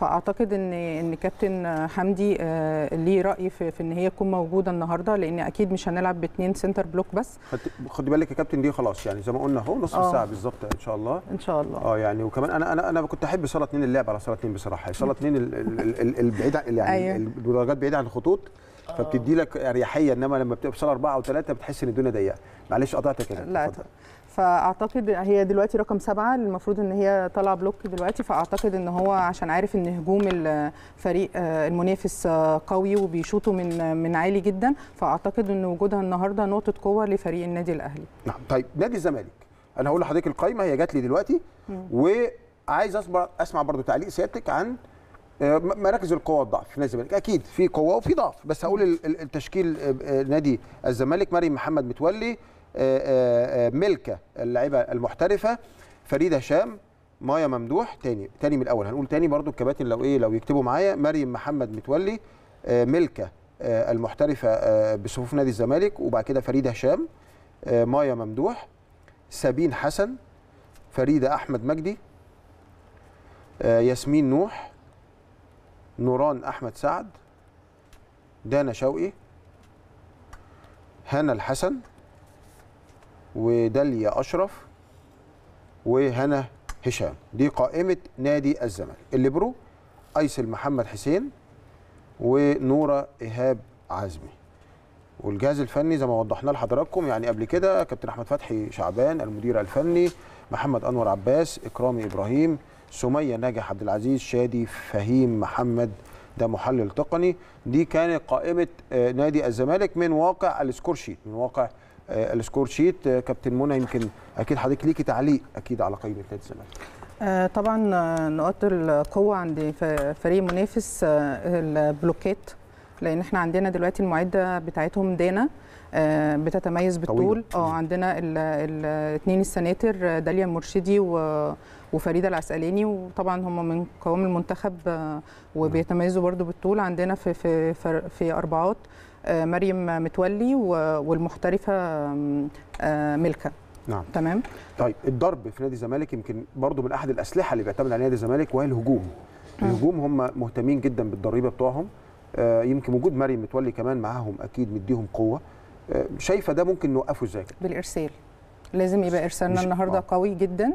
فاعتقد ان ان كابتن حمدي آه، ليه راي في, في ان هي تكون موجوده النهارده لان اكيد مش هنلعب باثنين سنتر بلوك بس خدت- خدي بالك يا كابتن دي خلاص يعني زي ما قلنا اهو نص آه. ساعه بالظبط ان شاء الله ان شاء الله اه يعني وكمان انا انا انا كنت احب صاله اثنين اللعب على صاله اثنين بصراحه صاله اثنين ال- ال- ال- البعيد عن- يعني أيوة. الدرجات بعيده عن الخطوط فبتدي لك اريحيه انما لما بتبقى في صاله اربعه او ثلاثه بتحس ان الدنيا ضيقه معلش قطعتك يا كابتن لا اتفضل. فاعتقد هي دلوقتي رقم سبعة المفروض ان هي طالعه بلوك دلوقتي فاعتقد ان هو عشان عارف ان هجوم الفريق آه، المنافس آه، قوي وبيشوطوا من من عالي جدا فاعتقد ان وجودها النهارده نقطه قوه لفريق النادي الاهلي نعم طيب نادي الزمالك انا هقول لحضرتك القايمه هي جات لي دلوقتي وعايز اسمع اسمع برضو تعليق سيادتك عن آه، م- مراكز القوه والضعف في نادي الزمالك اكيد في قوه وفي ضعف بس هقول ال- ال- التشكيل آه، آه، نادي الزمالك مريم محمد متولي آه، آه، آه، ملكه اللاعبه المحترفه فريده هشام مايا ممدوح تاني تاني من الاول هنقول تاني برضو الكباتن لو ايه لو يكتبوا معايا مريم محمد متولي آه، ملكه آه، المحترفه آه، بصفوف نادي الزمالك وبعد كده فريده هشام آه، مايا ممدوح سابين حسن فريده احمد مجدي آه، ياسمين نوح نوران احمد سعد دانا شوقي هنا الحسن وداليا اشرف وهنا هشام دي قائمه نادي الزمالك الليبرو ايسل محمد حسين ونوره ايهاب عزمي والجهاز الفني زي ما وضحنا لحضراتكم يعني قبل كده كابتن احمد فتحي شعبان المدير الفني محمد انور عباس اكرامي ابراهيم سميه ناجح عبد العزيز شادي فهيم محمد ده محلل تقني دي كانت قائمه آه، نادي الزمالك من واقع السكور شيت من واقع آه، السكور شيت آه، كابتن منى يمكن اكيد حضرتك ليكي تعليق اكيد على قائمه نادي الزمالك آه، طبعا آه، نقاط القوه عند ف- فريق منافس آه، البلوكات لان احنا عندنا دلوقتي المعده بتاعتهم دانا آه، بتتميز بالطول طويلة. اه عندنا الاثنين السناتر آه، داليا المرشدي و- وفريده العسقلاني وطبعا هم من قوام المنتخب آه، وبيتميزوا برضو بالطول عندنا في في في, في اربعات آه، مريم متولي و- والمحترفه آم، آه، ملكه نعم تمام طيب الضرب في نادي الزمالك يمكن برضو من احد الاسلحه اللي بيعتمد عليها نادي الزمالك وهي الهجوم الهجوم هم مهتمين جدا بالضريبه بتوعهم آه، يمكن وجود مريم متولي كمان معاهم اكيد مديهم قوه آه، شايفه ده ممكن نوقفه ازاي كده بالارسال لازم يبقى ارسالنا مش- النهارده آه. قوي جدا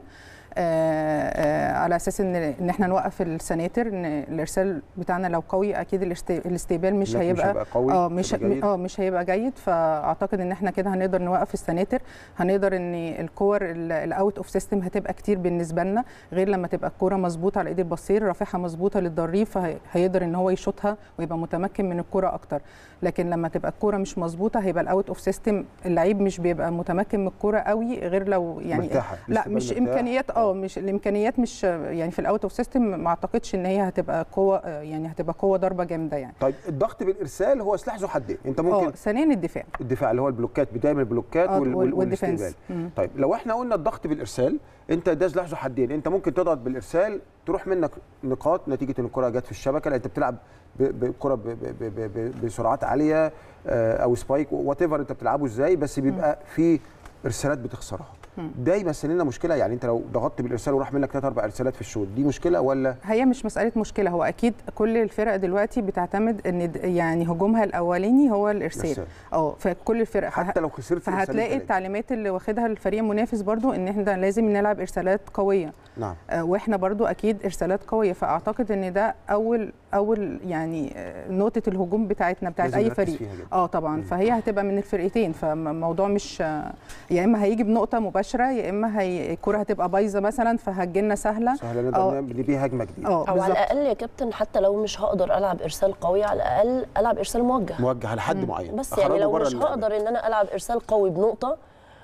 آه، آه، على اساس ان ان احنا نوقف السناتر ان الارسال بتاعنا لو قوي اكيد الاست- الاستقبال مش لا، هيبقى هيبقى قوي اه مش هيبقى جيد. اه مش هيبقى جيد فاعتقد ان احنا كده هنقدر نوقف السناتر هنقدر ان الكور الاوت اوف سيستم هتبقى كتير بالنسبه لنا غير لما تبقى الكوره مظبوطه على ايد البصير رافعها مظبوطه للضريب فهيقدر ان هو يشوطها ويبقى متمكن من الكوره اكتر لكن لما تبقى الكوره مش مظبوطه هيبقى الاوت اوف سيستم اللعيب مش بيبقى متمكن من الكوره قوي غير لو يعني مرتاحة، لا الاستقبال مش مرتاح. امكانيات اه مش الامكانيات مش يعني في الاوت اوف سيستم ما اعتقدش ان هي هتبقى قوه يعني هتبقى قوه ضربه جامده يعني طيب الضغط بالارسال هو سلاح ذو حدين انت اه ممكن ثانيا الدفاع الدفاع اللي هو البلوكات بدايه من البلوكات آه، وال- وال- وال- والديفنس. والاستقبال مم. طيب لو احنا قلنا الضغط بالارسال انت ده سلاح ذو حدين انت ممكن تضغط بالارسال تروح منك نقاط نتيجه ان الكره جت في الشبكه لان انت بتلعب ب- بكره ب- ب- ب- ب- بسرعات عاليه آه، او سبايك وات ايفر انت بتلعبه ازاي بس بيبقى في ارسالات بتخسرها ده يمثل لنا مشكله يعني انت لو ضغطت بالارسال وراح منك ثلاث اربع ارسالات في الشوط دي مشكله ولا هي مش مساله مشكله هو اكيد كل الفرق دلوقتي بتعتمد ان د- يعني هجومها الاولاني هو الارسال الإرسال. اه فكل الفرق حتى لو خسرت إرسالين فهتلاقي تلاتة. التعليمات اللي واخدها الفريق المنافس برضو ان احنا لازم نلعب ارسالات قويه نعم آه، واحنا برضو اكيد ارسالات قويه فاعتقد ان ده اول اول يعني آه، نقطه الهجوم بتاعتنا بتاعت لازم اي نركز فريق فيها جدا. اه طبعا فهي هتبقى من الفرقتين فالموضوع مش آه، يا اما هيجي بنقطه مباشره يا اما هي الكره هتبقى بايظه مثلا فهتجيلنا سهله سهله نقدر آه. نعمل بيه هجمه جديده اه او على بالظبط الاقل يا كابتن حتى لو مش هقدر العب ارسال قوي على الاقل العب ارسال موجه موجه لحد معين بس أخرجه يعني لو بره مش اللعبة. هقدر ان انا العب ارسال قوي بنقطه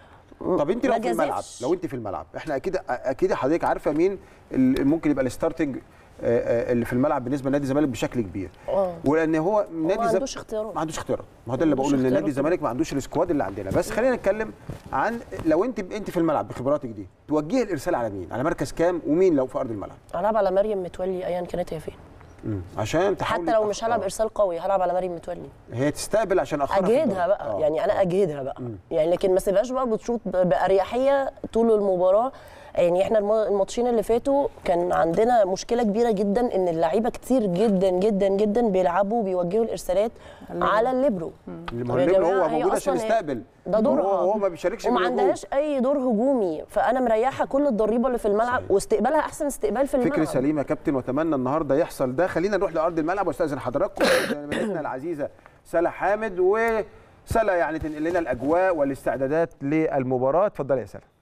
طب انت لو ما في الملعب جازفش. لو انت في الملعب احنا اكيد اكيد حضرتك عارفه مين اللي ممكن يبقى الستارتنج آه، آه، اللي في الملعب بالنسبه لنادي الزمالك بشكل كبير اه ولان هو نادي ما الزم- عندوش اختيارات ما عندوش اختيارات ما هو ده اللي ما عندوش بقوله ان نادي اختيارات. الزمالك ما عندوش السكواد اللي عندنا بس خلينا نتكلم عن لو انت انت في الملعب بخبراتك دي توجهي الارسال على مين على مركز كام ومين لو في ارض الملعب العب على مريم متولي ايا كانت هي فين مم. عشان تحاول حتى لو مش هلعب ارسال قوي هلعب على مريم متولي هي تستقبل عشان اخرها في اجهدها الضرب. بقى آه. يعني انا اجهدها بقى يعني لكن ما سيبهاش بقى بتشوط ب- باريحيه طول المباراه يعني احنا الم- الماتشين اللي فاتوا كان عندنا مشكله كبيره جدا ان اللعيبه كتير جدا جدا جدا بيلعبوا بيوجهوا الارسالات على الليبرو ما هو يا الليبرو جماعة هو هي موجود عشان أصلاً هي- يستقبل ده دورها هو هو ما بيشاركش وما بالهجوم. عندهاش اي دور هجومي فانا مريحه كل الضريبه اللي في الملعب واستقبالها احسن استقبال في الملعب فكر سليم يا كابتن واتمنى النهارده يحصل ده خلينا نروح لارض الملعب واستاذن حضراتكم زميلتنا العزيزه سلا حامد وسلا يعني تنقل لنا الاجواء والاستعدادات للمباراه اتفضلي يا سلا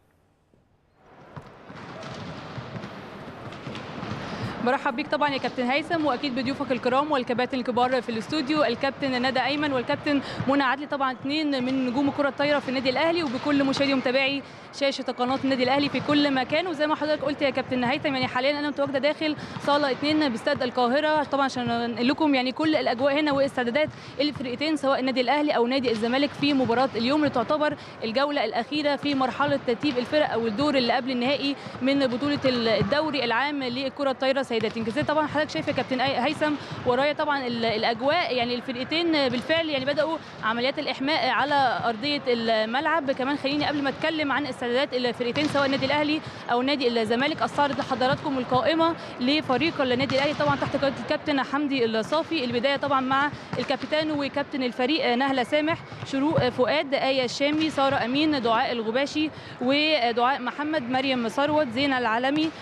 برحب بيك طبعا يا كابتن هيثم واكيد بضيوفك الكرام والكباتن الكبار في الاستوديو الكابتن ندى ايمن والكابتن منى عدلي طبعا اثنين من نجوم الكره الطايره في النادي الاهلي وبكل مشاهدي ومتابعي شاشه قناه النادي الاهلي في كل مكان وزي ما حضرتك قلت يا كابتن هيثم يعني حاليا انا متواجده داخل صاله اثنين باستاد القاهره طبعا عشان انقل لكم يعني كل الاجواء هنا واستعدادات الفرقتين سواء النادي الاهلي او نادي الزمالك في مباراه اليوم اللي تعتبر الجوله الاخيره في مرحله ترتيب الفرق او الدور اللي قبل النهائي من بطوله الدوري العام للكره الطايره سيدات يمكن زي طبعا حضرتك شايف يا كابتن هيثم ورايا طبعا ال- الاجواء يعني الفرقتين بالفعل يعني بداوا عمليات الاحماء على ارضيه الملعب كمان خليني قبل ما اتكلم عن استعدادات الفرقتين سواء النادي الاهلي او نادي الزمالك استعرض لحضراتكم القائمه لفريق النادي الاهلي طبعا تحت قياده الكابتن حمدي الصافي البدايه طبعا مع الكابتن وكابتن الفريق نهله سامح شروق فؤاد ايه الشامي ساره امين دعاء الغباشي ودعاء محمد مريم ثروت زينه العالمي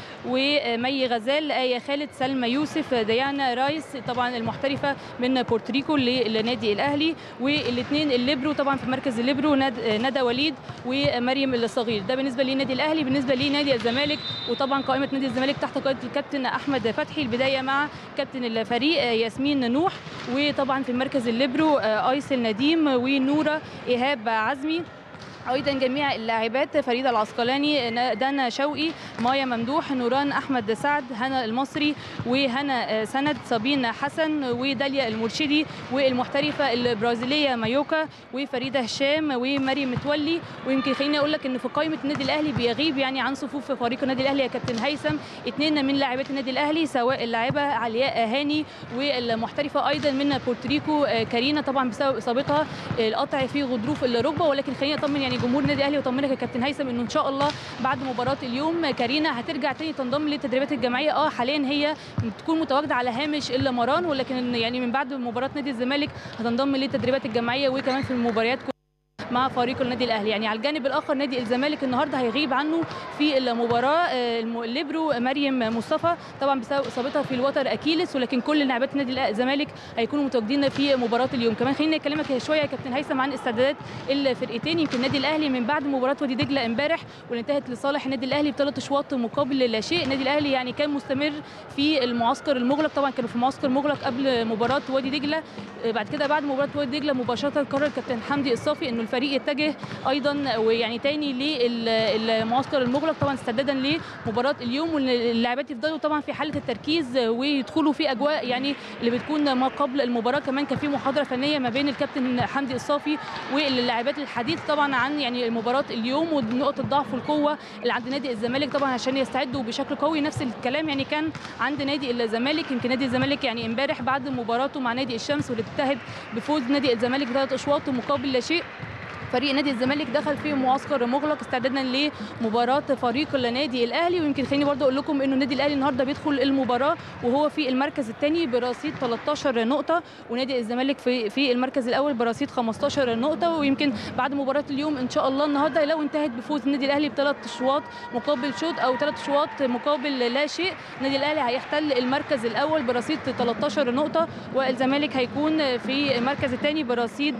ومي غزال ايه خالد سلمى يوسف ديانا رايس طبعا المحترفه من بورتريكو للنادي الاهلي والاثنين الليبرو طبعا في مركز الليبرو ند- ندى وليد ومريم الصغير ده بالنسبه لنادي الاهلي بالنسبه لنادي الزمالك وطبعا قائمه نادي الزمالك تحت قياده الكابتن احمد فتحي البدايه مع كابتن الفريق ياسمين نوح وطبعا في المركز الليبرو ايسل نديم ونوره ايهاب عزمي ايضا جميع اللاعبات فريده العسقلاني دنا شوقي مايا ممدوح نوران احمد سعد هنا المصري وهنا سند صابين حسن وداليا المرشدي والمحترفه البرازيليه مايوكا وفريده هشام ومريم متولي ويمكن خليني اقول لك ان في قائمه النادي الاهلي بيغيب يعني عن صفوف فريق النادي الاهلي يا كابتن هيثم اثنين من لاعبات النادي الاهلي سواء اللاعبه علياء هاني والمحترفه ايضا من بورتريكو كارينا طبعا بسبب اصابتها القطع في غضروف الركبه ولكن خليني اطمن يعني جمهور النادي الاهلي وطمنك يا كابتن هيثم انه ان شاء الله بعد مباراه اليوم كارينا هترجع تاني تنضم للتدريبات الجماعيه اه حاليا هي بتكون متواجده على هامش المران ولكن يعني من بعد مباراه نادي الزمالك هتنضم للتدريبات الجماعيه وكمان في المباريات مع فريق النادي الاهلي يعني على الجانب الاخر نادي الزمالك النهارده هيغيب عنه في المباراه آه، الم- الليبرو مريم مصطفى طبعا بسبب اصابتها في الوتر اكيلس ولكن كل لاعبات نادي الأ- الزمالك هيكونوا متواجدين في مباراه اليوم كمان خليني اكلمك شويه يا كابتن هيثم عن استعدادات الفرقتين يمكن النادي الاهلي من بعد مباراه وادي دجله امبارح واللي انتهت لصالح النادي الاهلي بثلاث اشواط مقابل لا شيء النادي الاهلي يعني كان مستمر في المعسكر المغلق طبعا كانوا في معسكر مغلق قبل مباراه وادي دجله آه، بعد كده بعد مباراه وادي دجله مباشره قرر كابتن حمدي الصافي انه الفريق يتجه ايضا ويعني تاني للمعسكر المغلق طبعا استعدادا لمباراه اليوم واللاعبات يفضلوا طبعا في حاله التركيز ويدخلوا في اجواء يعني اللي بتكون ما قبل المباراه كمان كان في محاضره فنيه ما بين الكابتن حمدي الصافي واللاعبات الحديث طبعا عن يعني مباراه اليوم ونقط الضعف والقوه اللي عند نادي الزمالك طبعا عشان يستعدوا بشكل قوي نفس الكلام يعني كان عند نادي الزمالك يمكن نادي الزمالك يعني امبارح بعد مباراته مع نادي الشمس واللي انتهت بفوز نادي الزمالك بثلاث اشواط مقابل لا شيء فريق نادي الزمالك دخل في معسكر مغلق استعدادا لمباراه فريق النادي الاهلي ويمكن خليني برضو اقول لكم انه النادي الاهلي النهارده بيدخل المباراه وهو في المركز الثاني برصيد 13 نقطه ونادي الزمالك في في المركز الاول برصيد 15 نقطه ويمكن بعد مباراه اليوم ان شاء الله النهارده لو انتهت بفوز النادي الاهلي بثلاث اشواط مقابل شوط او ثلاث اشواط مقابل لا شيء النادي الاهلي هيحتل المركز الاول برصيد 13 نقطه والزمالك هيكون في المركز الثاني برصيد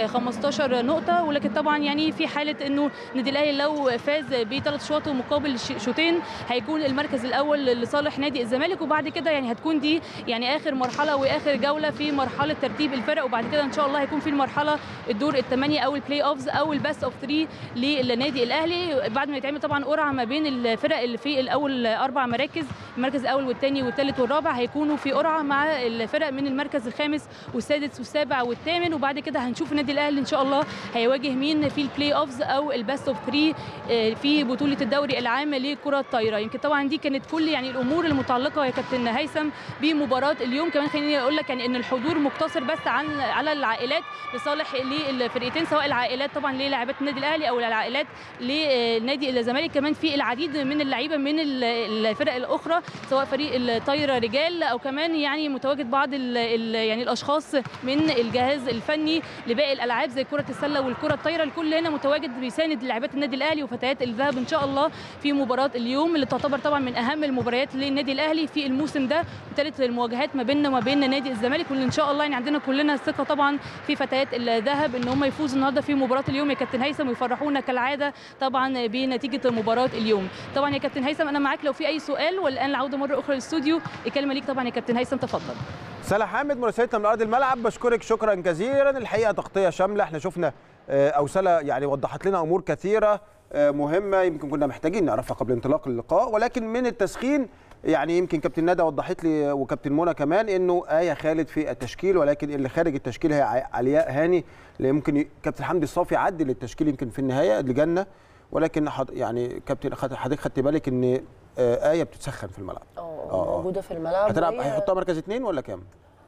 15 نقطه ولكن طبعا يعني في حاله انه النادي الاهلي لو فاز بثلاث شوط مقابل ش- شوطين هيكون المركز الاول لصالح نادي الزمالك وبعد كده يعني هتكون دي يعني اخر مرحله واخر جوله في مرحله ترتيب الفرق وبعد كده ان شاء الله هيكون في المرحله الدور الثمانيه او البلاي اوفز او الباست اوف 3 للنادي الاهلي بعد ما يتعمل طبعا قرعه ما بين الفرق اللي في الاول اربع مراكز المركز الاول والثاني والثالث والرابع هيكونوا في قرعه مع الفرق من المركز الخامس والسادس والسابع والثامن وبعد كده هنشوف النادي الاهلي ان شاء الله هيواجه مساهمين في البلاي اوفز او الباست اوف 3 في بطوله الدوري العام لكره الطايره يمكن طبعا دي كانت كل يعني الامور المتعلقه يا كابتن هيثم بمباراه اليوم كمان خليني اقول لك يعني ان الحضور مقتصر بس عن على العائلات لصالح للفرقتين سواء العائلات طبعا للاعبات النادي الاهلي او العائلات لنادي الزمالك كمان في العديد من اللعيبه من الفرق الاخرى سواء فريق الطايره رجال او كمان يعني متواجد بعض ال ال يعني الاشخاص من الجهاز الفني لباقي الالعاب زي كره السله والكره الطايره الكل هنا متواجد بيساند لاعبات النادي الاهلي وفتيات الذهب ان شاء الله في مباراه اليوم اللي تعتبر طبعا من اهم المباريات للنادي الاهلي في الموسم ده وثالث المواجهات ما بيننا وما بين نادي الزمالك واللي ان شاء الله يعني عندنا كلنا ثقه طبعا في فتيات الذهب ان هم يفوزوا النهارده في مباراه اليوم يا كابتن هيثم ويفرحونا كالعاده طبعا بنتيجه مباراه اليوم طبعا يا كابتن هيثم انا معاك لو في اي سؤال والان العوده مره اخرى للاستوديو الكلمه ليك طبعا يا كابتن هيثم تفضل سلا حامد مراسلتنا من ارض الملعب بشكرك شكرا جزيلا الحقيقه تغطيه شامله احنا شفنا او سلا يعني وضحت لنا امور كثيره مهمه يمكن كنا محتاجين نعرفها قبل انطلاق اللقاء ولكن من التسخين يعني يمكن كابتن ندى وضحت لي وكابتن منى كمان انه ايه خالد في التشكيل ولكن اللي خارج التشكيل هي علياء هاني اللي يمكن كابتن حمدي الصافي عدل التشكيل يمكن في النهايه لجنه ولكن حد يعني كابتن حضرتك خدت بالك ان ايه بتتسخن في الملعب اه موجوده في الملعب هتلعب هيحطها مركز اثنين ولا كام؟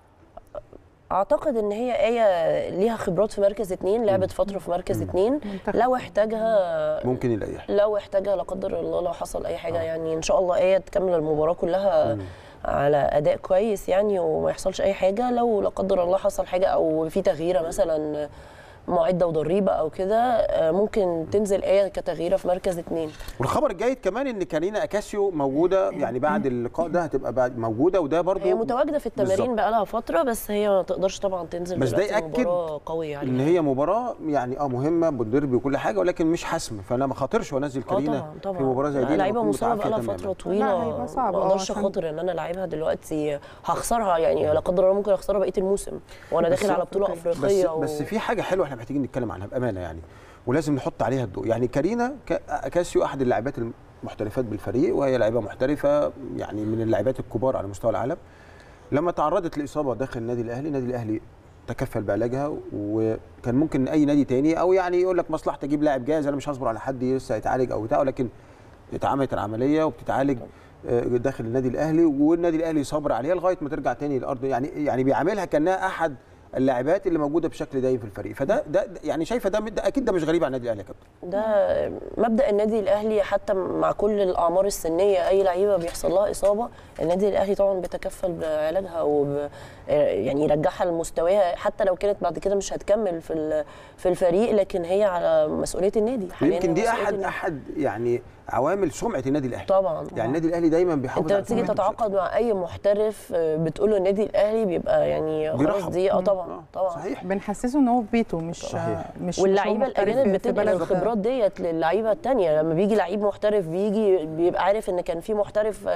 اعتقد ان هي ايه ليها خبرات في مركز اثنين لعبت فتره في مركز اثنين لو احتاجها ممكن يلاقيها لو احتاجها لا قدر الله لو حصل اي حاجه آه. يعني ان شاء الله ايه تكمل المباراه كلها مم. على اداء كويس يعني وما يحصلش اي حاجه لو لا قدر الله حصل حاجه او في تغييره مثلا معده وضريبه او كده ممكن تنزل ايه كتغييره في مركز اثنين والخبر الجيد كمان ان كارينا اكاسيو موجوده يعني بعد اللقاء ده هتبقى بعد موجوده وده برضو هي متواجده في التمارين بقى لها فتره بس هي ما تقدرش طبعا تنزل بس ده ياكد قويه عليها ان هي مباراه يعني اه مهمه بالديربي وكل حاجه ولكن مش حسم فانا ما خاطرش وانزل كارينا طبعا طبعا في مباراه زي دي لعيبه مصابه بقى لها فتره طويله ما اقدرش خاطر ان انا العبها دلوقتي هخسرها يعني لا قدر الله ممكن اخسرها بقيه الموسم وانا داخل على بطوله افريقيه بس, و... بس في حاجه حلوه احنا محتاجين نتكلم عنها بامانه يعني ولازم نحط عليها الضوء يعني كارينا كاسيو احد اللاعبات المحترفات بالفريق وهي لاعبه محترفه يعني من اللاعبات الكبار على مستوى العالم لما تعرضت لاصابه داخل النادي الاهلي النادي الاهلي تكفل بعلاجها وكان ممكن اي نادي تاني او يعني يقول لك مصلحه تجيب لاعب جاهز انا مش هصبر على حد لسه يتعالج او بتاع ولكن اتعملت العمليه وبتتعالج داخل النادي الاهلي والنادي الاهلي صبر عليها لغايه ما ترجع تاني الارض يعني يعني بيعاملها كانها احد اللاعبات اللي موجوده بشكل دايم في الفريق فده ده يعني شايفه ده, ده اكيد ده مش غريب على النادي الاهلي يا كابتن ده مبدا النادي الاهلي حتى مع كل الاعمار السنيه اي لعيبه بيحصل لها اصابه النادي الاهلي طبعا بيتكفل بعلاجها وب يعني يرجعها لمستواها حتى لو كانت بعد كده مش هتكمل في في الفريق لكن هي على مسؤوليه النادي يمكن دي احد النادي. احد يعني عوامل سمعه النادي الاهلي طبعا يعني النادي الاهلي دايما بيحافظ انت بتيجي تتعاقد مع اي محترف بتقول له النادي الاهلي بيبقى يعني خلاص دي اه طبعا طبعا صحيح بنحسسه ان هو في بيته مش صحيح. مش واللعيبه الاجانب بتنقل الخبرات ديت للعيبه الثانيه لما بيجي لعيب محترف بيجي بيبقى عارف ان كان في محترف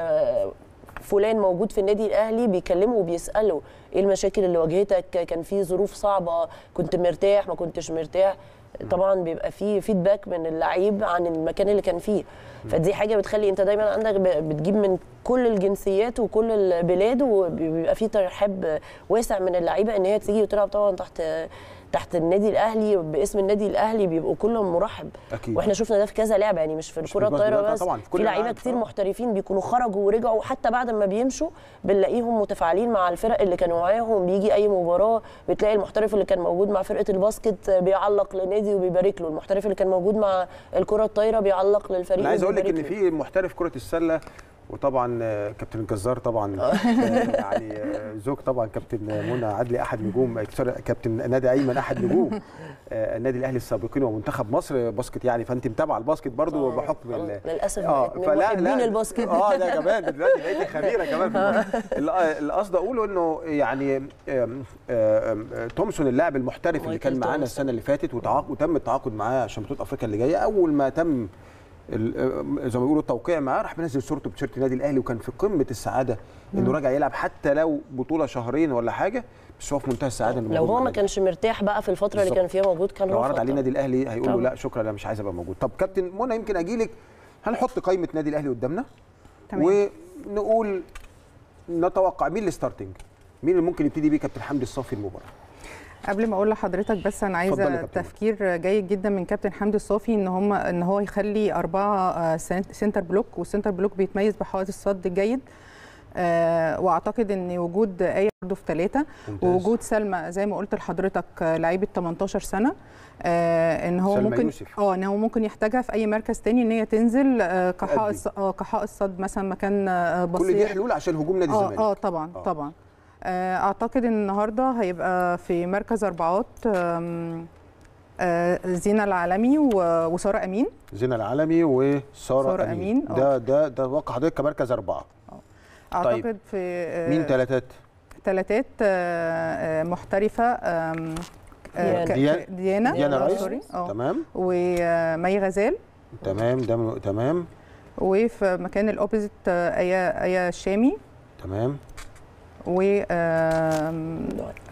فلان موجود في النادي الاهلي بيكلمه وبيساله ايه المشاكل اللي واجهتك كان في ظروف صعبه كنت مرتاح ما كنتش مرتاح طبعا بيبقى في فيدباك من اللعيب عن المكان اللي كان فيه فدي حاجه بتخلي انت دايما عندك بتجيب من كل الجنسيات وكل البلاد وبيبقى في ترحاب واسع من اللعيبه ان هي تيجي وتلعب طبعا تحت تحت النادي الاهلي باسم النادي الاهلي بيبقوا كلهم مرحب أكيد. واحنا شفنا ده في كذا لعبه يعني مش في الكره الطايره بس طبعا في, في لعيبه كتير محترفين بيكونوا خرجوا ورجعوا حتى بعد ما بيمشوا بنلاقيهم متفاعلين مع الفرق اللي كانوا معاهم بيجي اي مباراه بتلاقي المحترف اللي كان موجود مع فرقه الباسكت بيعلق لنادي وبيبارك له المحترف اللي كان موجود مع الكره الطايره بيعلق للفريق انا عايز اقول لك ان في محترف كره السله وطبعا كابتن الجزار طبعا يعني زوج طبعا كابتن منى عدلي احد نجوم كابتن نادي ايمن احد نجوم النادي الاهلي السابقين ومنتخب مصر باسكت يعني فانت متابعه الباسكت برضو بحكم للاسف اه من محبين الباسكت اه ده كمان دلوقتي بقيتي خبيره كمان القصد اقوله انه يعني تومسون اللاعب المحترف اللي كان معانا السنه اللي فاتت وتم التعاقد معاه عشان بطوله افريقيا اللي جايه اول ما تم زي ما بيقولوا التوقيع معاه راح منزل صورته بتيشيرت النادي الاهلي وكان في قمه السعاده انه راجع يلعب حتى لو بطوله شهرين ولا حاجه بس هو في منتهى السعاده انه لو هو ما كانش مرتاح بقى في الفتره بالزبط. اللي كان فيها موجود كان لو عرض عليه النادي الاهلي هيقول له لا شكرا انا مش عايز ابقى موجود طب كابتن منى يمكن اجي لك هنحط قائمه نادي الاهلي قدامنا تمام. ونقول نتوقع مين الستارتنج مين اللي ممكن يبتدي بيه كابتن حمدي الصافي المباراه قبل ما اقول لحضرتك بس انا اتفضلي يا عايزه كابتن. تفكير جيد جدا من كابتن حمدي الصافي ان هم ان هو يخلي اربعه آه، سن- سنتر بلوك والسنتر بلوك بيتميز بحائط الصد الجيد آه، واعتقد ان وجود ايه برضه في ثلاثه ممتاز. ووجود سلمى زي ما قلت لحضرتك آه، لعيبه 18 سنه آه، ان هو سلمى ممكن يوسف. اه ان هو ممكن يحتاجها في اي مركز تاني ان هي تنزل آه، كحائط تأدي. ص- اه كحائط صد مثلا مكان آه، بسيط كل دي حلول عشان هجوم نادي اه الزمالك اه طبعا آه. آه. طبعا آه، اعتقد ان النهارده هيبقى في مركز اربعات آم، آه، زينه العالمي و- وساره امين زينة العالمي وساره سارة امين, أمين، آه. ده ده ده واقع حضرتك كمركز اربعه اعتقد في آه، مين ثلاثات ثلاثات آه، آه، محترفه آم، آه، ك- ديانا. ديانا ديانا آه، رئيس سوري اه تمام ومي غزال تمام ده من- تمام وفي مكان الاوبوزيت آه، ايا ايا الشامي تمام و آم،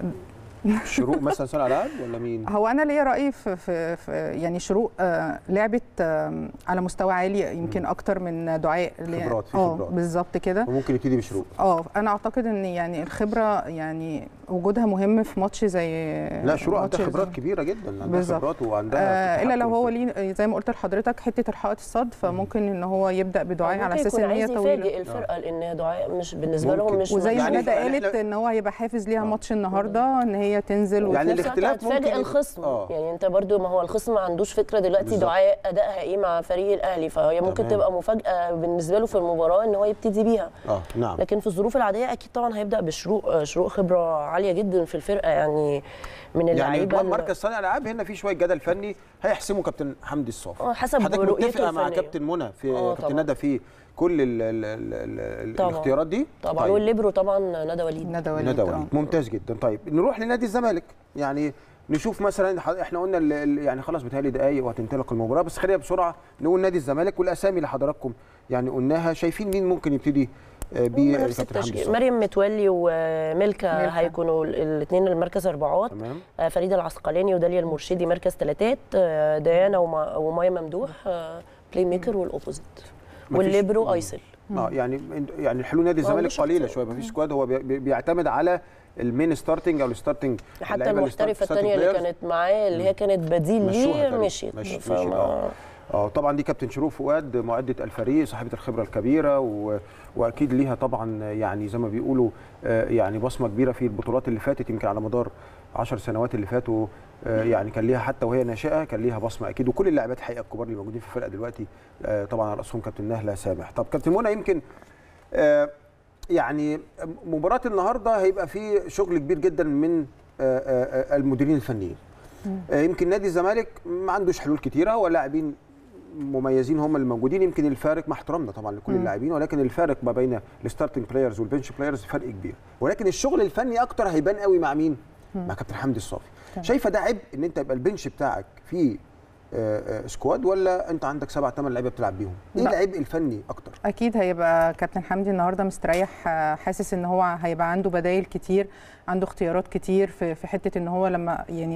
شروق مثلا صانع العاب ولا مين هو انا ليا راي في, في, في يعني شروق آه لعبت آه على مستوى عالي يمكن اكتر من دعاء ل- خبرات، في اه خبرات. بالظبط كده وممكن يبتدي بشروق اه انا اعتقد ان يعني الخبره يعني وجودها مهم في ماتش زي لا شروق عندها ماتش خبرات زي- كبيره جدا عندها بالظبط. خبرات وعندها آه الا لو تحكم هو في- ليه زي ما قلت لحضرتك حته الحائط الصد فممكن ان هو يبدا بدعاء على ممكن اساس يكون ان هي عايز طويله يفاجئ الفرقه لان دعاء مش بالنسبه ممكن. لهم مش وزي ما يعني ندى إحنا- قالت ان هو هيبقى حافز ليها ماتش النهارده ان هي تنزل يعني وتنزل. نفس الوقت الاختلاف هتفاجئ ممكن يبقى- الخصم آه. يعني انت برضو ما هو الخصم ما عندوش فكره دلوقتي بالظبط. دعاء ادائها ايه مع فريق الاهلي فهي ممكن تمام. تبقى مفاجاه بالنسبه له في المباراه ان هو يبتدي بيها اه نعم لكن في الظروف العاديه اكيد طبعا هيبدا بشروق آه، شروق خبره عاليه جدا في الفرقه يعني من يعني اللعيبه كمان اللي- مركز صانع الالعاب هنا في شويه جدل فني هيحسمه كابتن حمدي الصافي اه حسب حضرتك رؤيته متفقه مع الفنية. كابتن منى في آه، كابتن طبعاً. ندى في كل ال ال ال ال طبعاً. الاختيارات دي طبعا طيب. والليبرو طبعا ندى وليد ندى وليد ندى آه. وليد ممتاز جدا طيب نروح لنادي الزمالك يعني نشوف مثلا ح- احنا قلنا ال- ال- يعني خلاص بتهيألي دقايق وهتنطلق المباراه بس خلينا بسرعه نقول نادي الزمالك والاسامي اللي حضراتكم يعني قلناها شايفين مين ممكن يبتدي آه، بيه نفس كابتن حمدي التشكيل الصافي مريم متولي وملكة ملكة. هيكونوا الاثنين المركز اربعات تمام آه، فريده العسقلاني وداليا المرشدي مركز ثلاثات آه، ديانا وما- ومايا ممدوح آه، بلاي ميكر والاوبوزيت مفيش- والليبرو مم. ايسل اه يعني يعني الحلول نادي ما الزمالك عندوش قليله اختيار. شويه مفيش سكواد هو بي- بي- بيعتمد على المين ستارتنج او الستارتنج حتى اللعيبة اللي المحترفه start- الثانيه starting اللي players. كانت معاه اللي هي كانت بديل مشوها ليه تقريباً. مشيت مشي- مشيت، فما- آه. اه طبعا دي كابتن شروق فؤاد معده الفريق صاحبه الخبره الكبيره و... واكيد ليها طبعا يعني زي ما بيقولوا آه، يعني بصمه كبيره في البطولات اللي فاتت يمكن على مدار 10 سنوات اللي فاتوا آه، يعني كان ليها حتى وهي ناشئه كان ليها بصمه اكيد وكل اللاعبات الحقيقه الكبار اللي موجودين في الفرقه دلوقتي آه، طبعا على راسهم كابتن نهله سامح طب كابتن منى يمكن آه، يعني مباراه النهارده هيبقى في شغل كبير جدا من آه، آه، آه، المديرين الفنيين آه، يمكن نادي الزمالك ما عندوش حلول كتيره هو لاعبين مميزين هم اللي موجودين يمكن الفارق مع احترامنا طبعا لكل اللاعبين ولكن الفارق ما بين الستارتنج بلايرز والبنش بلايرز فرق كبير ولكن الشغل الفني اكتر هيبان قوي مع مين مع كابتن حمدي الصافي شايفه ده عبء ان انت يبقى البنش بتاعك فيه آه، آه، سكواد ولا انت عندك سبع ثمان لعيبه بتلعب بيهم ايه لا. العبء الفني اكتر اكيد هيبقى كابتن حمدي النهارده مستريح آه، حاسس ان هو هيبقى عنده بدايل كتير عنده اختيارات كتير في في حته ان هو لما يعني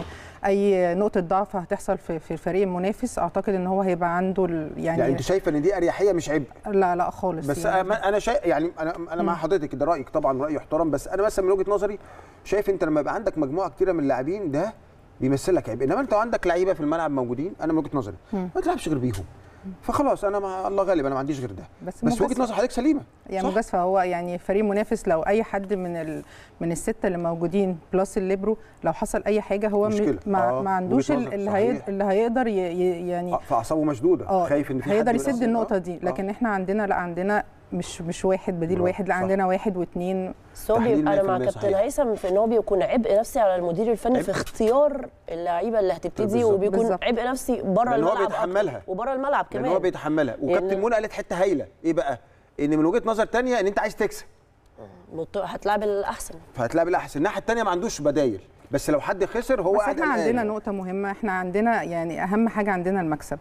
اي نقطه ضعف هتحصل في في الفريق المنافس اعتقد ان هو هيبقى عنده ال- يعني, يعني, انت شايفه ان دي اريحيه مش عبء لا لا خالص بس يعني. انا انا شايف يعني انا انا مع حضرتك ده رايك طبعا راي يحترم بس انا مثلا من وجهه نظري شايف انت لما يبقى عندك مجموعه كتيره من اللاعبين ده بيمثل لك عبء انما انت عندك لعيبه في الملعب موجودين انا من وجهه نظري ما تلعبش غير بيهم فخلاص انا مع الله غالب انا ما عنديش غير ده بس بس مجازفة. وجهه نظر حضرتك سليمه يعني صح؟ مجازفه هو يعني فريق منافس لو اي حد من ال... من السته اللي موجودين بلس الليبرو لو حصل اي حاجه هو م... مشكلة. ما, آه، ما عندوش وجهة ال- نظر، اللي, صحيح. هي... اللي هيقدر ي... ي... يعني آه، فاعصابه مشدوده اه خايف ان في حد هيقدر من يسد الأصل- النقطه آه، دي آه. لكن احنا عندنا لا عندنا مش مش واحد بديل برافو، واحد لا صح. عندنا واحد واثنين بس هو تحليل بيبقى انا مع 100% كابتن صحيح. هيثم في ان هو بيكون عبء نفسي على المدير الفني عبء. في اختيار اللعيبه اللي هتبتدي بالظبط. وبيكون بالظبط. عبء نفسي بره لأن هو الملعب بيتحملها. أكتر. وبره الملعب لان كمان هو بيتحملها وكابتن لأن- منى قالت حته هايله ايه بقى ان من وجهه نظر تانية ان انت عايز تكسب مط- هتلعب الاحسن فهتلاقي بالاحسن الناحيه الثانيه ما عندوش بدايل بس لو حد خسر هو بس قاعد احنا قلقان عندنا يعني. نقطه مهمه احنا عندنا يعني اهم حاجه عندنا المكسب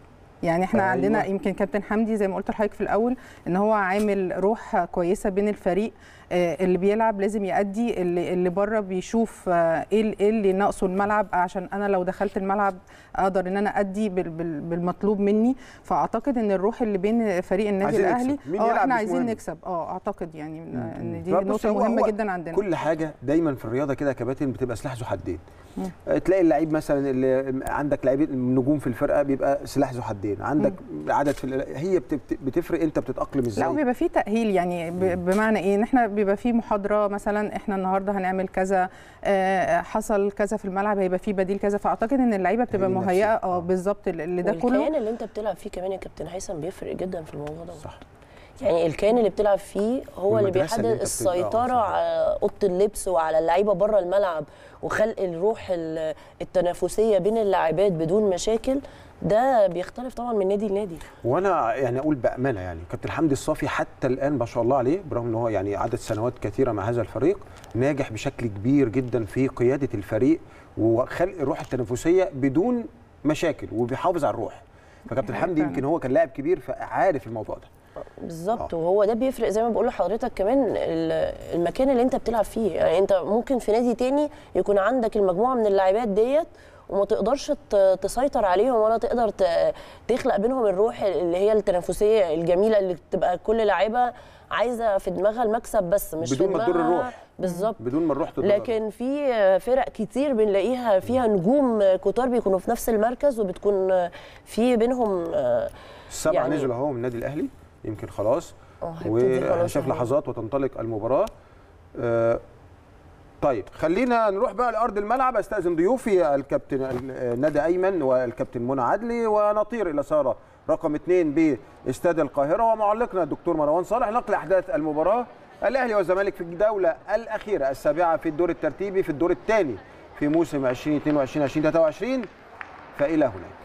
يعني احنا أيوة. أيوة. عندنا يمكن كابتن حمدي زي ما قلت لحضرتك في الاول ان هو عامل روح كويسه بين الفريق آه، اللي بيلعب لازم يأدي اللي, اللي بره بيشوف آه، ايه ال- إيه اللي ناقصه الملعب عشان انا لو دخلت الملعب اقدر ان انا ادي بال- بال- بالمطلوب مني فاعتقد ان الروح اللي بين فريق النادي عايزين الاهلي نكسب. مين اه يلعب احنا مش عايزين مهم. نكسب اه اعتقد يعني ان دي فبص نقطه هو- مهمه هو جدا عندنا كل حاجه دايما في الرياضه كده يا كباتن بتبقى سلاح ذو حدين تلاقي اللعيب مثلا اللي عندك لعيب نجوم في الفرقه بيبقى سلاح ذو حدين عندك عدد في ال- هي بت- بت- بتفرق انت بتتاقلم لا ازاي وبيبقى فيه تأهيل يعني ب- بمعنى ايه ان احنا بيبقى فيه محاضرة مثلا احنا النهارده هنعمل كذا آه، حصل كذا في الملعب هيبقى فيه بديل كذا فاعتقد ان اللعيبه بتبقى تأهيل نفسي. مهيئة آه. اه بالظبط اللي ده والكيان كله اللي انت بتلعب فيه كمان يا كابتن هيثم بيفرق جدا في الموضوع ده صح يعني الكيان اللي بتلعب فيه هو اللي والمدرسة اللي بيحدد انت بتبقى- آه، السيطره صح. على اوضه اللبس وعلى اللعيبه بره الملعب وخلق الروح ال- التنافسيه بين اللاعبات بدون مشاكل ده بيختلف طبعا من نادي لنادي وانا يعني اقول بامانه يعني كابتن حمدي الصافي حتى الان ما شاء الله عليه برغم ان هو يعني عدد سنوات كثيره مع هذا الفريق ناجح بشكل كبير جدا في قياده الفريق وخلق الروح التنافسيه بدون مشاكل وبيحافظ على الروح فكابتن أيوة حمدي فعلا. يمكن هو كان لاعب كبير فعارف الموضوع ده بالظبط وهو ده بيفرق زي ما بقول لحضرتك كمان ال- المكان اللي انت بتلعب فيه يعني انت ممكن في نادي تاني يكون عندك المجموعه من اللاعبات ديت وما تقدرش ت- تسيطر عليهم ولا تقدر ت- تخلق بينهم الروح اللي هي التنافسيه الجميله اللي تبقى كل لاعيبه عايزه في دماغها المكسب بس مش بدون في ما تضر دماغها- الروح. بالظبط بدون ما الروح تتضرر. لكن في فرق كتير بنلاقيها فيها نجوم كتار بيكونوا في نفس المركز وبتكون في بينهم السبعه يعني- نزلوا اهو من النادي الاهلي يمكن خلاص اه هيبتدي خلاص وهنشوف اهو. لحظات وتنطلق المباراه آه، طيب خلينا نروح بقى لارض الملعب استاذن ضيوفي الكابتن ال- نادي ايمن والكابتن منى عدلي ونطير الى ساره رقم اثنين باستاد القاهره ومعلقنا الدكتور مروان صالح نقل احداث المباراه الاهلي والزمالك في الجوله الاخيره السابعه في الدور الترتيبي في الدور الثاني في موسم 2022 2023 فالى هناك